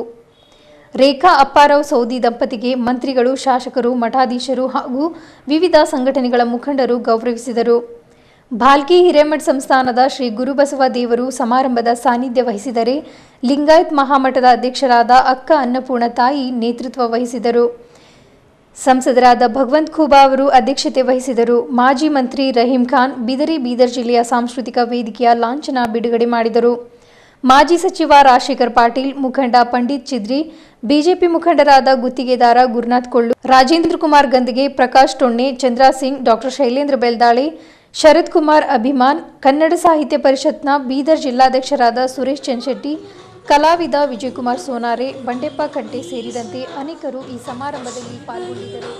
ರೇಖಾ ಅಪ್ಪಾರಾವ್ ಸೌದಿ ದಂಪತಿಗೆ ಮಂತ್ರಿಗಳು ಶಾಸಕರು ಮಠಾಧೀಶರು ಹಾಗೂ ವಿವಿಧ ಸಂಘಟನೆಗಳ ಮುಖಂಡರು ಗೌರವಿಸಿದರು ಭಾಲ್ಕಿ ಹಿರೇಮಠ್ ಸಂಸ್ಥಾನದ ಶ್ರೀ ಗುರುಬಸವ ದೇವರು ಸಮಾರಂಭದ ಸಾನ್ನಿಧ್ಯ ವಹಿಸಿದರೆ ಲಿಂಗಾಯತ್ ಮಹಾಮಠದ ಅಧ್ಯಕ್ಷರಾದ ಅಕ್ಕ ಅನ್ನಪೂರ್ಣ ತಾಯಿ ನೇತೃತ್ವ ವಹಿಸಿದರು ಸಂಸದರಾದ ಭಗವಂತ್ ಖೂಬಾ ಅವರು ಅಧ್ಯಕ್ಷತೆ ವಹಿಸಿದರು ಮಾಜಿ ಮಂತ್ರಿ ರಹೀಂ ಖಾನ್ ಬಿದರಿ ಬೀದರ್ ಜಿಲ್ಲೆಯ ಸಾಂಸ್ಕೃತಿಕ ವೇದಿಕೆಯ ಲಾಂಛನ ಬಿಡುಗಡೆ ಮಾಡಿದರು ಮಾಜಿ ಸಚಿವ ರಾಜಶೇಖರ್ ಪಾಟೀಲ್ ಮುಖಂಡ ಪಂಡಿತ್ ಚಿದ್ರಿ ಬಿಜೆಪಿ ಮುಖಂಡರಾದ ಗುತ್ತಿಗೆದಾರ ಗುರುನಾಥ್ ಕೊಳ್ಳು ರಾಜೇಂದ್ರ ಕುಮಾರ್ ಗಂದಿಗೆ ಪ್ರಕಾಶ್ ಟೊಣ್ಣೆ ಚಂದ್ರಾ ಸಿಂಗ್ ಡಾಕ್ಟರ್ ಶೈಲೇಂದ್ರ ಬೆಲ್ದಾಳೆ ಶರತ್ ಕುಮಾರ್ ಅಭಿಮಾನ್ ಕನ್ನಡ ಸಾಹಿತ್ಯ ಪರಿಷತ್ನ ಬೀದರ್ ಜಿಲ್ಲಾಧ್ಯಕ್ಷರಾದ ಸುರೇಶ್ ಚನ್ಶೆಟ್ಟಿ ಕಲಾವಿದ ವಿಜಯಕುಮಾರ್ ಸೋನಾರೆ ಬಂಡೆಪ್ಪ ಕಟ್ಟೆ ಸೇರಿದಂತೆ ಅನೇಕರು ಈ ಸಮಾರಂಭದಲ್ಲಿ ಪಾಲ್ಗೊಂಡಿದ್ದರು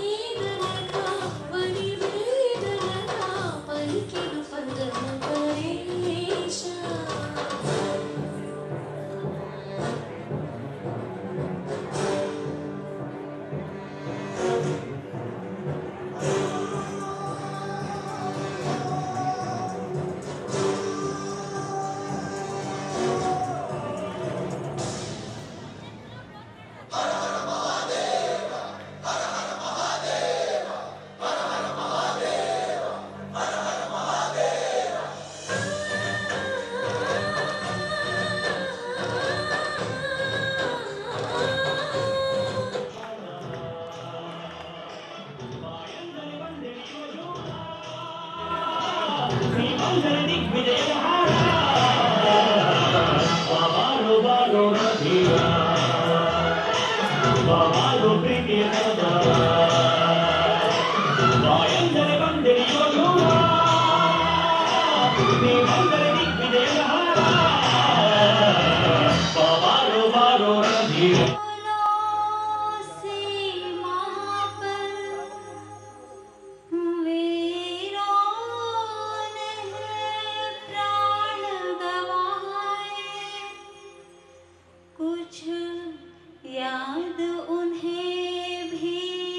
कुछ याद उन्हें भी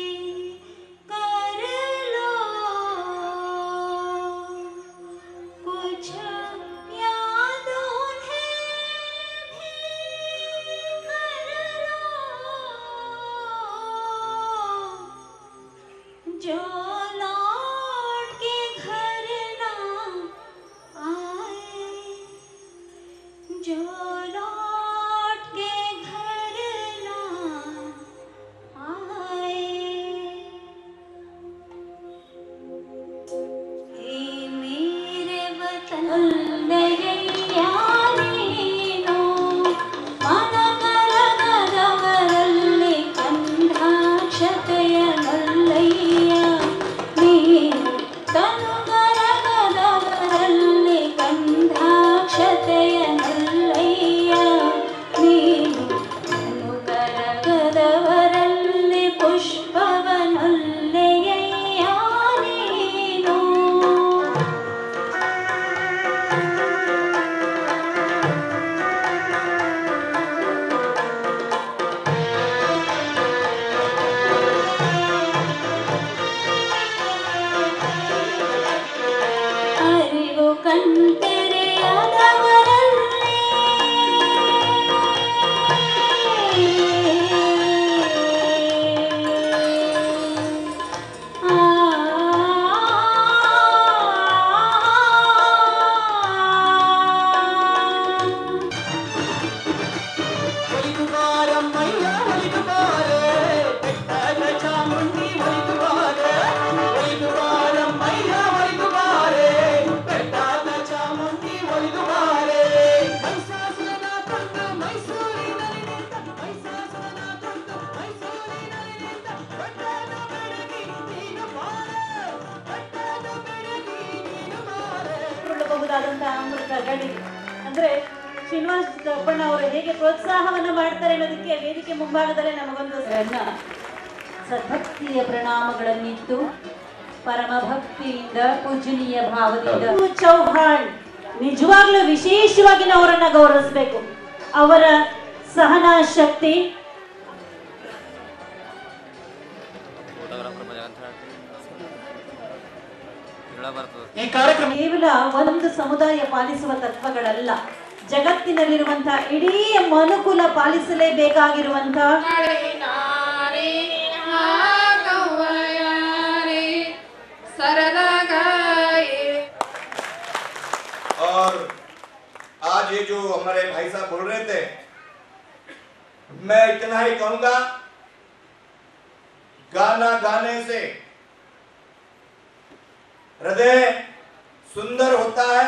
कर लो कुछ याद उन्हें भी कर लो जो लौट के घर ना ಕೊಳ್ಳಬಹುದಾದಂತಹ ಅಮೃತ ಗಡಿ ಅಂದ್ರೆ ಶ್ರೀನಿವಾಸ್ ಅಪ್ಪಣ್ಣ ಅವರು ಹೇಗೆ ಪ್ರೋತ್ಸಾಹವನ್ನ ಮಾಡ್ತಾರೆ ಅನ್ನೋದಕ್ಕೆ ವೇದಿಕೆ ಮುಂಭಾಗದಲ್ಲೇ ನಮಗೊಂದು ಸಣ್ಣ ಸದ್ಭಕ್ತಿಯ ಪ್ರಣಾಮಗಳನ್ನಿಟ್ಟು ಪರಮ ಭಕ್ತಿಯಿಂದ ಪೂಜನೀಯ ಭಾವದಿಂದ ಚೌಹಾಣ್ ನಿಜವಾಗ್ಲೂ ವಿಶೇಷವಾಗಿ ನಾವು ಅವರನ್ನ ಗೌರವಿಸಬೇಕು ಅವರ ಸಹನಾ ಶಕ್ತಿ ಕೇವಲ ಒಂದು ಸಮುದಾಯ ಪಾಲಿಸುವ ತತ್ವಗಳಲ್ಲ ಜಗತ್ತಿನಲ್ಲಿರುವಂತಹ ಇಡೀ ಮನುಕುಲ ಪಾಲಿಸಲೇಬೇಕಾಗಿರುವಂತಹ और आज ये जो हमारे भाई साहब बोल रहे थे मैं इतना ही कहूंगा गाना गाने से हृदय सुंदर होता है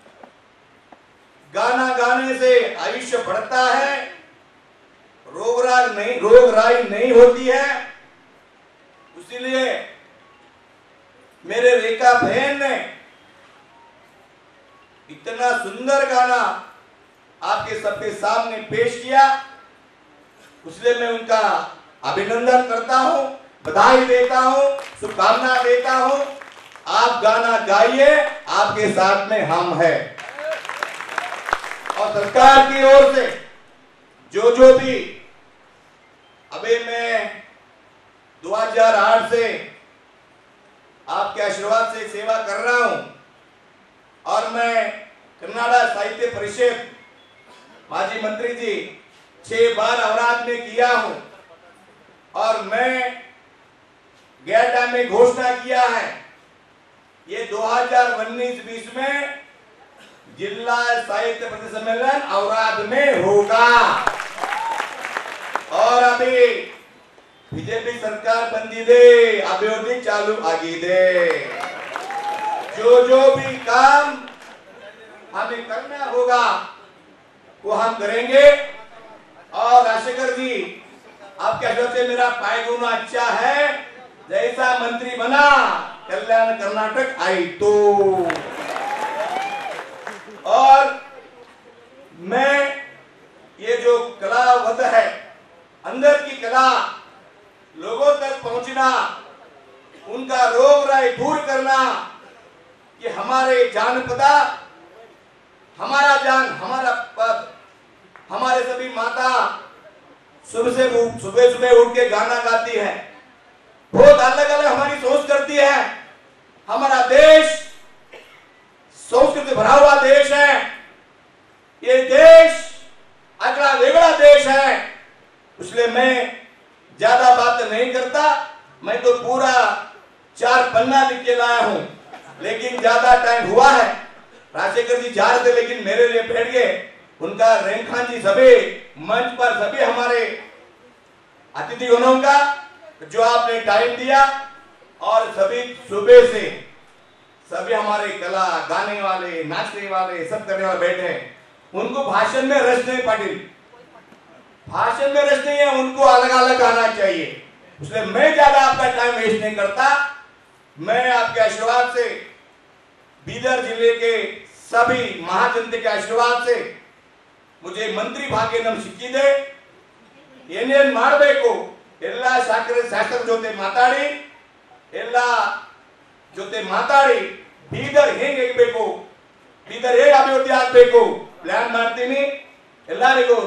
गाना गाने से आयुष्य बढ़ता है रोग राग नहीं रोग राई नहीं होती है इसीलिए मेरे रेखा बहन ने इतना सुंदर गाना आपके सबके सामने पेश किया इसलिए मैं उनका अभिनंदन करता हूं बधाई देता हूं शुभकामना देता हूं आप गाना गाइए आपके साथ में हम है और सरकार की ओर से जो जो भी अभी मैं 2008 से आपके आशीर्वाद से सेवा कर रहा हूं और मैं कन्नाडा साहित्य परिषद माजी मंत्री जी छह बार अवराध में किया हूं और मैं गैर टाइम में घोषणा किया है ये 2019-20 में जिला साहित्य प्रति सम्मेलन अवराध में होगा और अभी बीजेपी सरकार ಬಂದಿದೆ ಅಭಿವೃದ್ಧಿ ಚಾಲು ಆಗಿದೆ जो जो भी काम हमें करना होगा वो हम करेंगे और राजशेखर जी आपके आशीर्वाद से मेरा पायगुना अच्छा है जैसा मंत्री बना कल्याण कर्नाटक आई तो और मैं ये जो कलावध है अंदर की कला लोगों तक पहुंचना उनका रोग राय दूर करना कि हमारे जानपदा हमारा जान हमारा पद हमारे सभी माता सुबह से सुबह सुबह उठ के गाना गाती है बहुत अलग अलग हमारी सोच करती है हमारा देश संस्कृति भरा हुआ देश है ये देश अगला वेगड़ा देश है इसलिए मैं ज्यादा बात नहीं करता मैं तो पूरा चार पन्ना लिख के लाया हूं लेकिन ज्यादा टाइम हुआ है राजशेखर जी जा रहे थे लेकिन मेरे लिए बैठ गए उनका रेखा जी सभी मंच पर सभी हमारे अतिथिगणों का जो आपने टाइम दिया और सभी सुबह से सभी हमारे कला गाने वाले नाचने वाले सब करने वाले बैठे हैं उनको भाषण में रस नहीं पाटिल भाषण में रस नहीं है उनको अलग अलग आना चाहिए इसलिए मैं ज्यादा आपका टाइम वेस्ट नहीं करता मैं आपके आशीर्वाद से बीदर जिले के सभी महाजनते के आशीर्वाद से ಮುझे ಮಂತ್ರಿ ಭಾಗ್ಯ ನಮ್ ಸಿಕ್ಕಿದೆ ಏನೇನ್ ಮಾಡಬೇಕು ಎಲ್ಲ ಶಾಸ್ತ್ರ ಶಾಸ್ತ್ರ ಜೊತೆ ಮಾತಾಡಿ ಎಲ್ಲ ಜೊತೆ ಮಾತಾಡಿ ಬೀದರ್ ಹೇಗೆ ಇರಬೇಕು ಬೀದರ್ ಹೇಗೆ ಅಭಿವೃದ್ಧಿ ಆಗ್ಬೇಕು ಪ್ಲಾನ್ ಮಾಡ್ತೀನಿ ಎಲ್ಲರಿಗೂ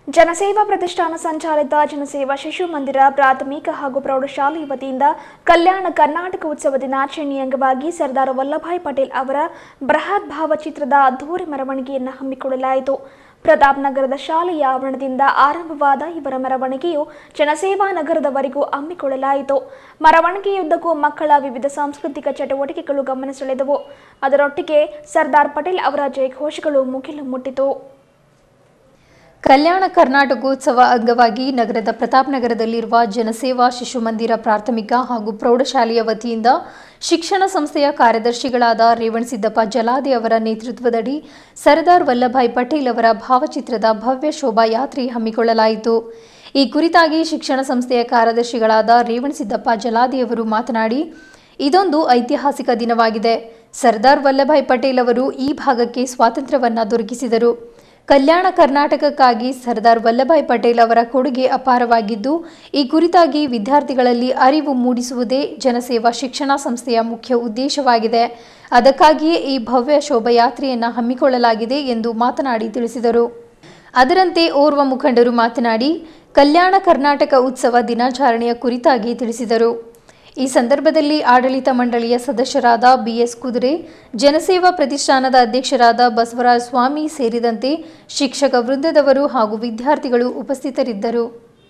ಜನಸೇವಾ ಪ್ರತಿಷ್ಠಾನ ಸಂಚಾಲಿತ ಜನಸೇವಾ ಶಿಶು ಮಂದಿರ ಪ್ರಾಥಮಿಕ ಹಾಗೂ ಪ್ರೌಢಶಾಲೆ ವತಿಯಿಂದ ಕಲ್ಯಾಣ ಕರ್ನಾಟಕ ಉತ್ಸವ ದಿನಾಚರಣೆ ಅಂಗವಾಗಿ ಸರ್ದಾರ್ ವಲ್ಲಭಾಯ್ ಪಟೇಲ್ ಅವರ ಬೃಹತ್ ಭಾವಚಿತ್ರದ ಅದ್ದೂರಿ ಮೆರವಣಿಗೆಯನ್ನು ಹಮ್ಮಿಕೊಳ್ಳಲಾಯಿತು ಪ್ರತಾಪ್ ನಗರದ ಶಾಲೆಯ ಆವರಣದಿಂದ ಆರಂಭವಾದ ಇವರ ಮೆರವಣಿಗೆಯು ಜನಸೇವಾ ನಗರದವರೆಗೂ ಹಮ್ಮಿಕೊಳ್ಳಲಾಯಿತು ಮೆರವಣಿಗೆಯುದ್ದಕ್ಕೂ ಮಕ್ಕಳ ವಿವಿಧ ಸಾಂಸ್ಕೃತಿಕ ಚಟುವಟಿಕೆಗಳು ಗಮನ ಸೆಳೆದವು ಅದರೊಟ್ಟಿಗೆ ಸರ್ದಾರ್ ಪಟೇಲ್ ಅವರ ಜಯಘೋಷಗಳು ಮುಗಿಲು ಮುಟ್ಟಿತು ಕಲ್ಯಾಣ ಕರ್ನಾಟಕೋತ್ಸವ ಅಂಗವಾಗಿ ನಗರದ ಪ್ರತಾಪ್ ನಗರದಲ್ಲಿರುವ ಜನಸೇವಾ ಶಿಶು ಮಂದಿರ ಪ್ರಾಥಮಿಕ ಹಾಗೂ ಪ್ರೌಢಶಾಲೆಯ ವತಿಯಿಂದ ಶಿಕ್ಷಣ ಸಂಸ್ಥೆಯ ಕಾರ್ಯದರ್ಶಿಗಳಾದ ರೇವಣಸಿದ್ದಪ್ಪ ಜಲಾದೆ ಅವರ ನೇತೃತ್ವದಡಿ ಸರ್ದಾರ್ ವಲ್ಲಭಾಯ್ ಪಟೇಲ್ ಅವರ ಭಾವಚಿತ್ರದ ಭವ್ಯ ಶೋಭಾಯಾತ್ರೆ ಹಮ್ಮಿಕೊಳ್ಳಲಾಯಿತು ಈ ಕುರಿತಾಗಿ ಶಿಕ್ಷಣ ಸಂಸ್ಥೆಯ ಕಾರ್ಯದರ್ಶಿಗಳಾದ ರೇವಣಸಿದ್ದಪ್ಪ ಜಲಾದಿಯವರು ಮಾತನಾಡಿ ಇದೊಂದು ಐತಿಹಾಸಿಕ ದಿನವಾಗಿದೆ ಸರ್ದಾರ್ ವಲ್ಲಭಾಯ್ ಪಟೇಲ್ ಅವರು ಈ ಭಾಗಕ್ಕೆ ಸ್ವಾತಂತ್ರ್ಯವನ್ನ ದೊರಕಿಸಿದರು ಕಲ್ಯಾಣ ಕರ್ನಾಟಕಕ್ಕಾಗಿ ಸರ್ದಾರ್ ವಲ್ಲಭಾಯ್ ಪಟೇಲ್ ಅವರ ಕೊಡುಗೆ ಅಪಾರವಾಗಿದ್ದು ಈ ಕುರಿತಾಗಿ ವಿದ್ಯಾರ್ಥಿಗಳಲ್ಲಿ ಅರಿವು ಮೂಡಿಸುವುದೇ ಜನಸೇವಾ ಶಿಕ್ಷಣ ಸಂಸ್ಥೆಯ ಮುಖ್ಯ ಉದ್ದೇಶವಾಗಿದೆ ಅದಕ್ಕಾಗಿಯೇ ಈ ಭವ್ಯ ಶೋಭಾಯಾತ್ರೆಯನ್ನು ಹಮ್ಮಿಕೊಳ್ಳಲಾಗಿದೆ ಎಂದು ಮಾತನಾಡಿ ತಿಳಿಸಿದರು ಅದರಂತೆ ಓರ್ವ ಮುಖಂಡರು ಮಾತನಾಡಿ ಕಲ್ಯಾಣ ಕರ್ನಾಟಕ ಉತ್ಸವ ದಿನಾಚರಣೆಯ ಕುರಿತಾಗಿ ತಿಳಿಸಿದರು ಈ ಸಂದರ್ಭದಲ್ಲಿ ಆಡಳಿತ ಮಂಡಳಿಯ ಸದಸ್ಯರಾದ ಬಿಎಸ್ ಕುದುರೆ ಜನಸೇವಾ ಪ್ರತಿಷ್ಠಾನದ ಅಧ್ಯಕ್ಷರಾದ ಬಸವರಾಜ ಸ್ವಾಮಿ ಸೇರಿದಂತೆ ಶಿಕ್ಷಕ ವೃಂದದವರು ಹಾಗೂ ವಿದ್ಯಾರ್ಥಿಗಳು ಉಪಸ್ಥಿತರಿದ್ದರು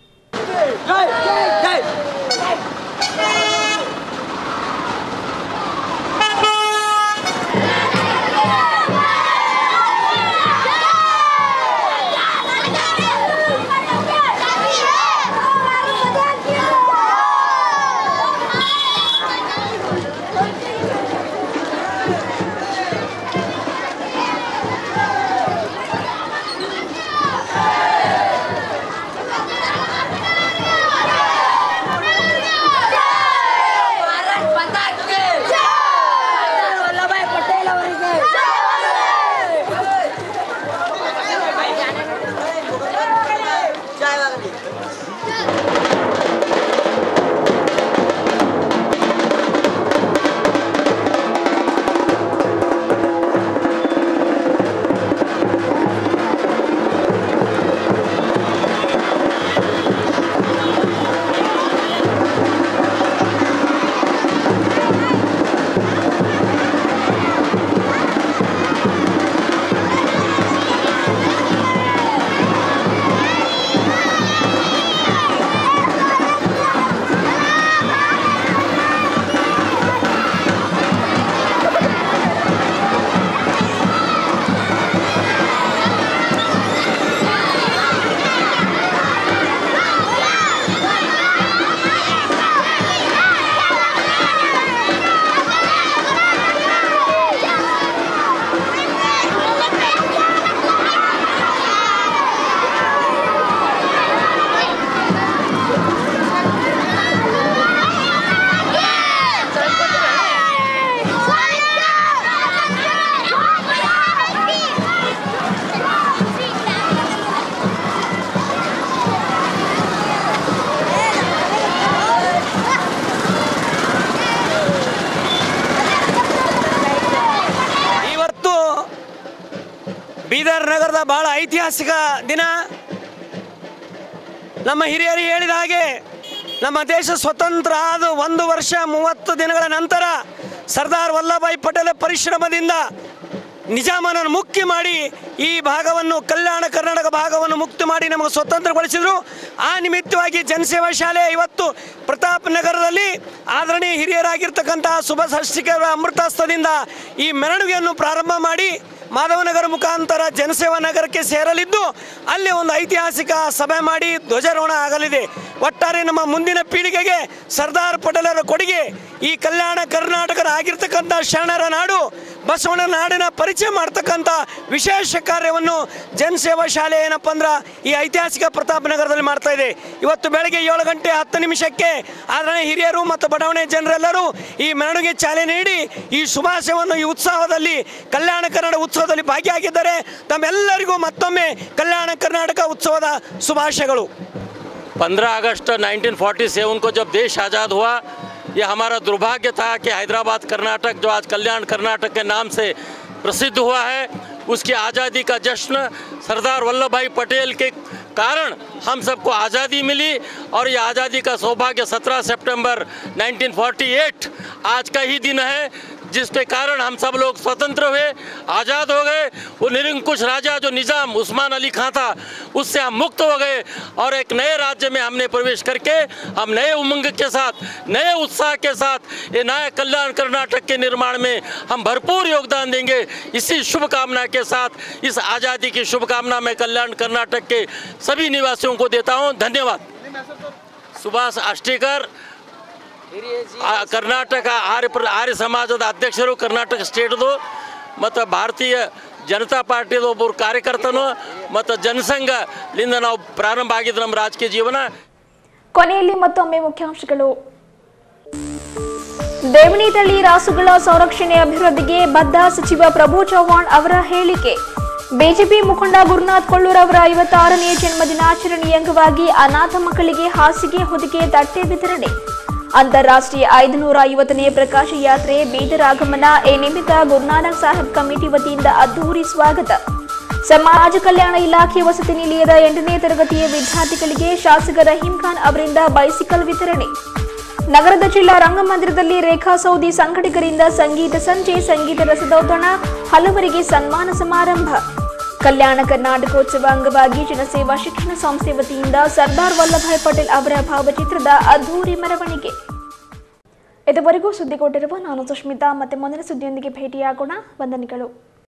ಇವತ್ತು ಬೀದರ್ ನಗರದ ಬಹಳ ಐತಿಹಾಸಿಕ ದಿನ ನಮ್ಮ ಹಿರಿಯರು ಹೇಳಿದ ಹಾಗೆ ನಮ್ಮ ದೇಶ ಸ್ವತಂತ್ರ ಆದ ಒಂದು ವರ್ಷ ಮೂವತ್ತು ದಿನಗಳ ನಂತರ ಸರ್ದಾರ್ ವಲ್ಲಭಾಯ್ ಪಟೇಲ್ ಪರಿಶ್ರಮದಿಂದ ನಿಜಾಮನನ್ನು ಮುಕ್ತಿ ಮಾಡಿ ಈ ಭಾಗವನ್ನು ಕಲ್ಯಾಣ ಕರ್ನಾಟಕ ಭಾಗವನ್ನು ಮುಕ್ತಿ ಮಾಡಿ ನಮಗೆ ಸ್ವತಂತ್ರಗೊಳಿಸಿದರು ಆ ನಿಮಿತ್ತವಾಗಿ ಜನಸೇವಾ ಶಾಲೆ ಇವತ್ತು ಪ್ರತಾಪ್ ನಗರದಲ್ಲಿ ಆದರಣೀಯ ಹಿರಿಯರಾಗಿರ್ತಕ್ಕಂಥ ಸುಭ ಷಷ್ಠಿಕರ ಅಮೃತಾಸ್ತದಿಂದ ಈ ಮೆರವಣಿಗೆಯನ್ನು ಪ್ರಾರಂಭ ಮಾಡಿ ಮಾಧವನಗರ ಮುಖಾಂತರ ಜನಸೇವಾ ನಗರಕ್ಕೆ ಸೇರಲಿದ್ದು ಅಲ್ಲಿ ಒಂದು ಐತಿಹಾಸಿಕ ಸಭೆ ಮಾಡಿ ಧ್ವಜಾರೋಹಣ ಆಗಲಿದೆ ಒಟ್ಟಾರೆ ನಮ್ಮ ಮುಂದಿನ ಪೀಳಿಗೆಗೆ ಸರ್ದಾರ್ ಪಟೇಲರ ಕೊಡುಗೆ ಈ ಕಲ್ಯಾಣ ಕರ್ನಾಟಕದ ಆಗಿರ್ತಕ್ಕಂಥ ಶರಣರ ನಾಡು ಬಸವಣ್ಣ ನಾಡಿನ ಪರಿಚಯ ಮಾಡ್ತಕ್ಕಂಥ ವಿಶೇಷ ಕಾರ್ಯವನ್ನು ಜನಸೇವಾ ಶಾಲೆ ಏನಪ್ಪ ಅಂದ್ರೆ ಈ ಐತಿಹಾಸಿಕ ಪ್ರತಾಪ್ ನಗರದಲ್ಲಿ ಮಾಡ್ತಾ ಇದೆ ಇವತ್ತು ಬೆಳಗ್ಗೆ ಏಳು ಗಂಟೆ ಹತ್ತು ನಿಮಿಷಕ್ಕೆ ಆದರಣೆ ಹಿರಿಯರು ಮತ್ತು ಬಡಾವಣೆ ಜನರೆಲ್ಲರೂ ಈ ಮೆರವಣಿಗೆ ಚಾಲನೆ ನೀಡಿ ಈ ಶುಭಾಶಯವನ್ನು ಈ ಉತ್ಸವದಲ್ಲಿ ಕಲ್ಯಾಣ ಕನ್ನಡ ಉತ್ಸವದಲ್ಲಿ ಭಾಗಿಯಾಗಿದ್ದಾರೆ ತಮ್ಮೆಲ್ಲರಿಗೂ ಮತ್ತೊಮ್ಮೆ ಕಲ್ಯಾಣ ಕರ್ನಾಟಕ ಉತ್ಸವದ ಶುಭಾಶಯಗಳು 15 अगस्त 1947 को जब देश आज़ाद हुआ ये हमारा दुर्भाग्य था कि हैदराबाद कर्नाटक जो आज कल्याण कर्नाटक के नाम से प्रसिद्ध हुआ है उसकी आज़ादी का जश्न सरदार वल्लभ भाई पटेल के कारण हम सबको आज़ादी मिली और ये आज़ादी का सौभाग्य 17 सितंबर 1948 आज का ही दिन है जिसके कारण हम सब लोग स्वतंत्र हुए आज़ाद हो गए वो निरंकुश राजा जो निज़ाम उस्मान अली खां था उससे हम मुक्त हो गए और एक नए राज्य में हमने प्रवेश करके हम नए उमंग के साथ नए उत्साह के साथ ये नया कल्याण कर्नाटक के निर्माण में हम भरपूर योगदान देंगे इसी शुभकामना के साथ इस आज़ादी की शुभकामना मैं कल्याण कर्नाटक के सभी निवासियों को देता हूँ धन्यवाद ಸುಭಾಷ್ ಅಷ್ಟೇಕರ್ ಆ, ಕರ್ನಾಟಕ ಆರ್ಯ ಪ್ರ ಆರ್ಯ ಸಮಾಜದ ಅಧ್ಯಕ್ಷರು ಕರ್ನಾಟಕ ಸ್ಟೇಟ್ದು ಮತ್ತು ಭಾರತೀಯ ಜನತಾ ಪಾರ್ಟಿದ ಒಬ್ಬರು ಕಾರ್ಯಕರ್ತನು ಮತ್ತು ಜನಸಂಘಲಿಂದ ನಾವು ಪ್ರಾರಂಭ ಆಗಿದ್ದು ನಮ್ಮ ರಾಜಕೀಯ ಜೀವನ ಕೊನೆಯಲ್ಲಿ ಮತ್ತೊಮ್ಮೆ ಮುಖ್ಯಾಂಶಗಳು ದೇವಣಿ ತಳಿ ರಾಸುಗಳ ಸಂರಕ್ಷಣೆ ಅಭಿವೃದ್ಧಿಗೆ ಬದ್ಧ ಸಚಿವ ಪ್ರಭು ಚವ್ಹಾಣ್ ಅವರ ಹೇಳಿಕೆ ಬಿಜೆಪಿ ಮುಖಂಡ ಗುರುನಾಥ್ ಕೊಳ್ಳೂರ್ ಅವರ ಐವತ್ತಾರನೇ ಜನ್ಮದಿನಾಚರಣೆಯ ಅಂಗವಾಗಿ ಅನಾಥ ಮಕ್ಕಳಿಗೆ ಹಾಸಿಗೆ ಹೊದಿಕೆ ತಟ್ಟೆ ವಿತರಣೆ ಅಂತಾರಾಷ್ಟ್ರೀಯ ಐದುನೂರ ಐವತ್ತನೇ ಪ್ರಕಾಶ ಯಾತ್ರೆ ಬೀದರ್ ಆಗಮನ ಈ ನಿಮಿತ್ತ ಗುರುನಾನಕ್ ಸಾಹೇಬ್ ಕಮಿಟಿ ವತಿಯಿಂದ ಅದ್ದೂರಿ ಸ್ವಾಗತ ಸಮಾಜ ಕಲ್ಯಾಣ ಇಲಾಖೆ ವಸತಿ ನಿಲಯದ ಎಂಟನೇ ತರಗತಿಯ ವಿದ್ಯಾರ್ಥಿಗಳಿಗೆ ಶಾಸಕ ರಹೀಂ ಖಾನ್ ಅವರಿಂದ ಬೈಸಿಕಲ್ ವಿತರಣೆ ನಗರದ ಜಿಲ್ಲಾ ರಂಗಮಂದಿರದಲ್ಲಿ ರೇಖಾ ಸೌದಿ ಸಂಘಟಕರಿಂದ ಸಂಗೀತ ಸಂಜೆ ಸಂಗೀತ ರಸದೌತಣ ಹಲವರಿಗೆ ಸನ್ಮಾನ ಸಮಾರಂಭ ಕಲ್ಯಾಣ ಕರ್ನಾಟಕೋತ್ಸವ ಅಂಗವಾಗಿ ಜನಸೇವಾ ಶಿಕ್ಷಣ ಸಂಸ್ಥೆ ವತಿಯಿಂದ ಸರ್ದಾರ್ ವಲ್ಲಭಾಯ್ ಪಟೇಲ್ ಅವರ ಭಾವಚಿತ್ರದ ಅದ್ಧೂರಿ ಮೆರವಣಿಗೆ ಇದುವರೆಗೂ ಸುದ್ದಿ ಕೊಟ್ಟಿರುವ ನಾನು ಸುಷ್ಮಿತಾ ಮತ್ತೆ ಮುಂದಿನ ಸುದ್ದಿಯೊಂದಿಗೆ ಭೇಟಿಯಾಗೋಣ ವಂದನೆಗಳು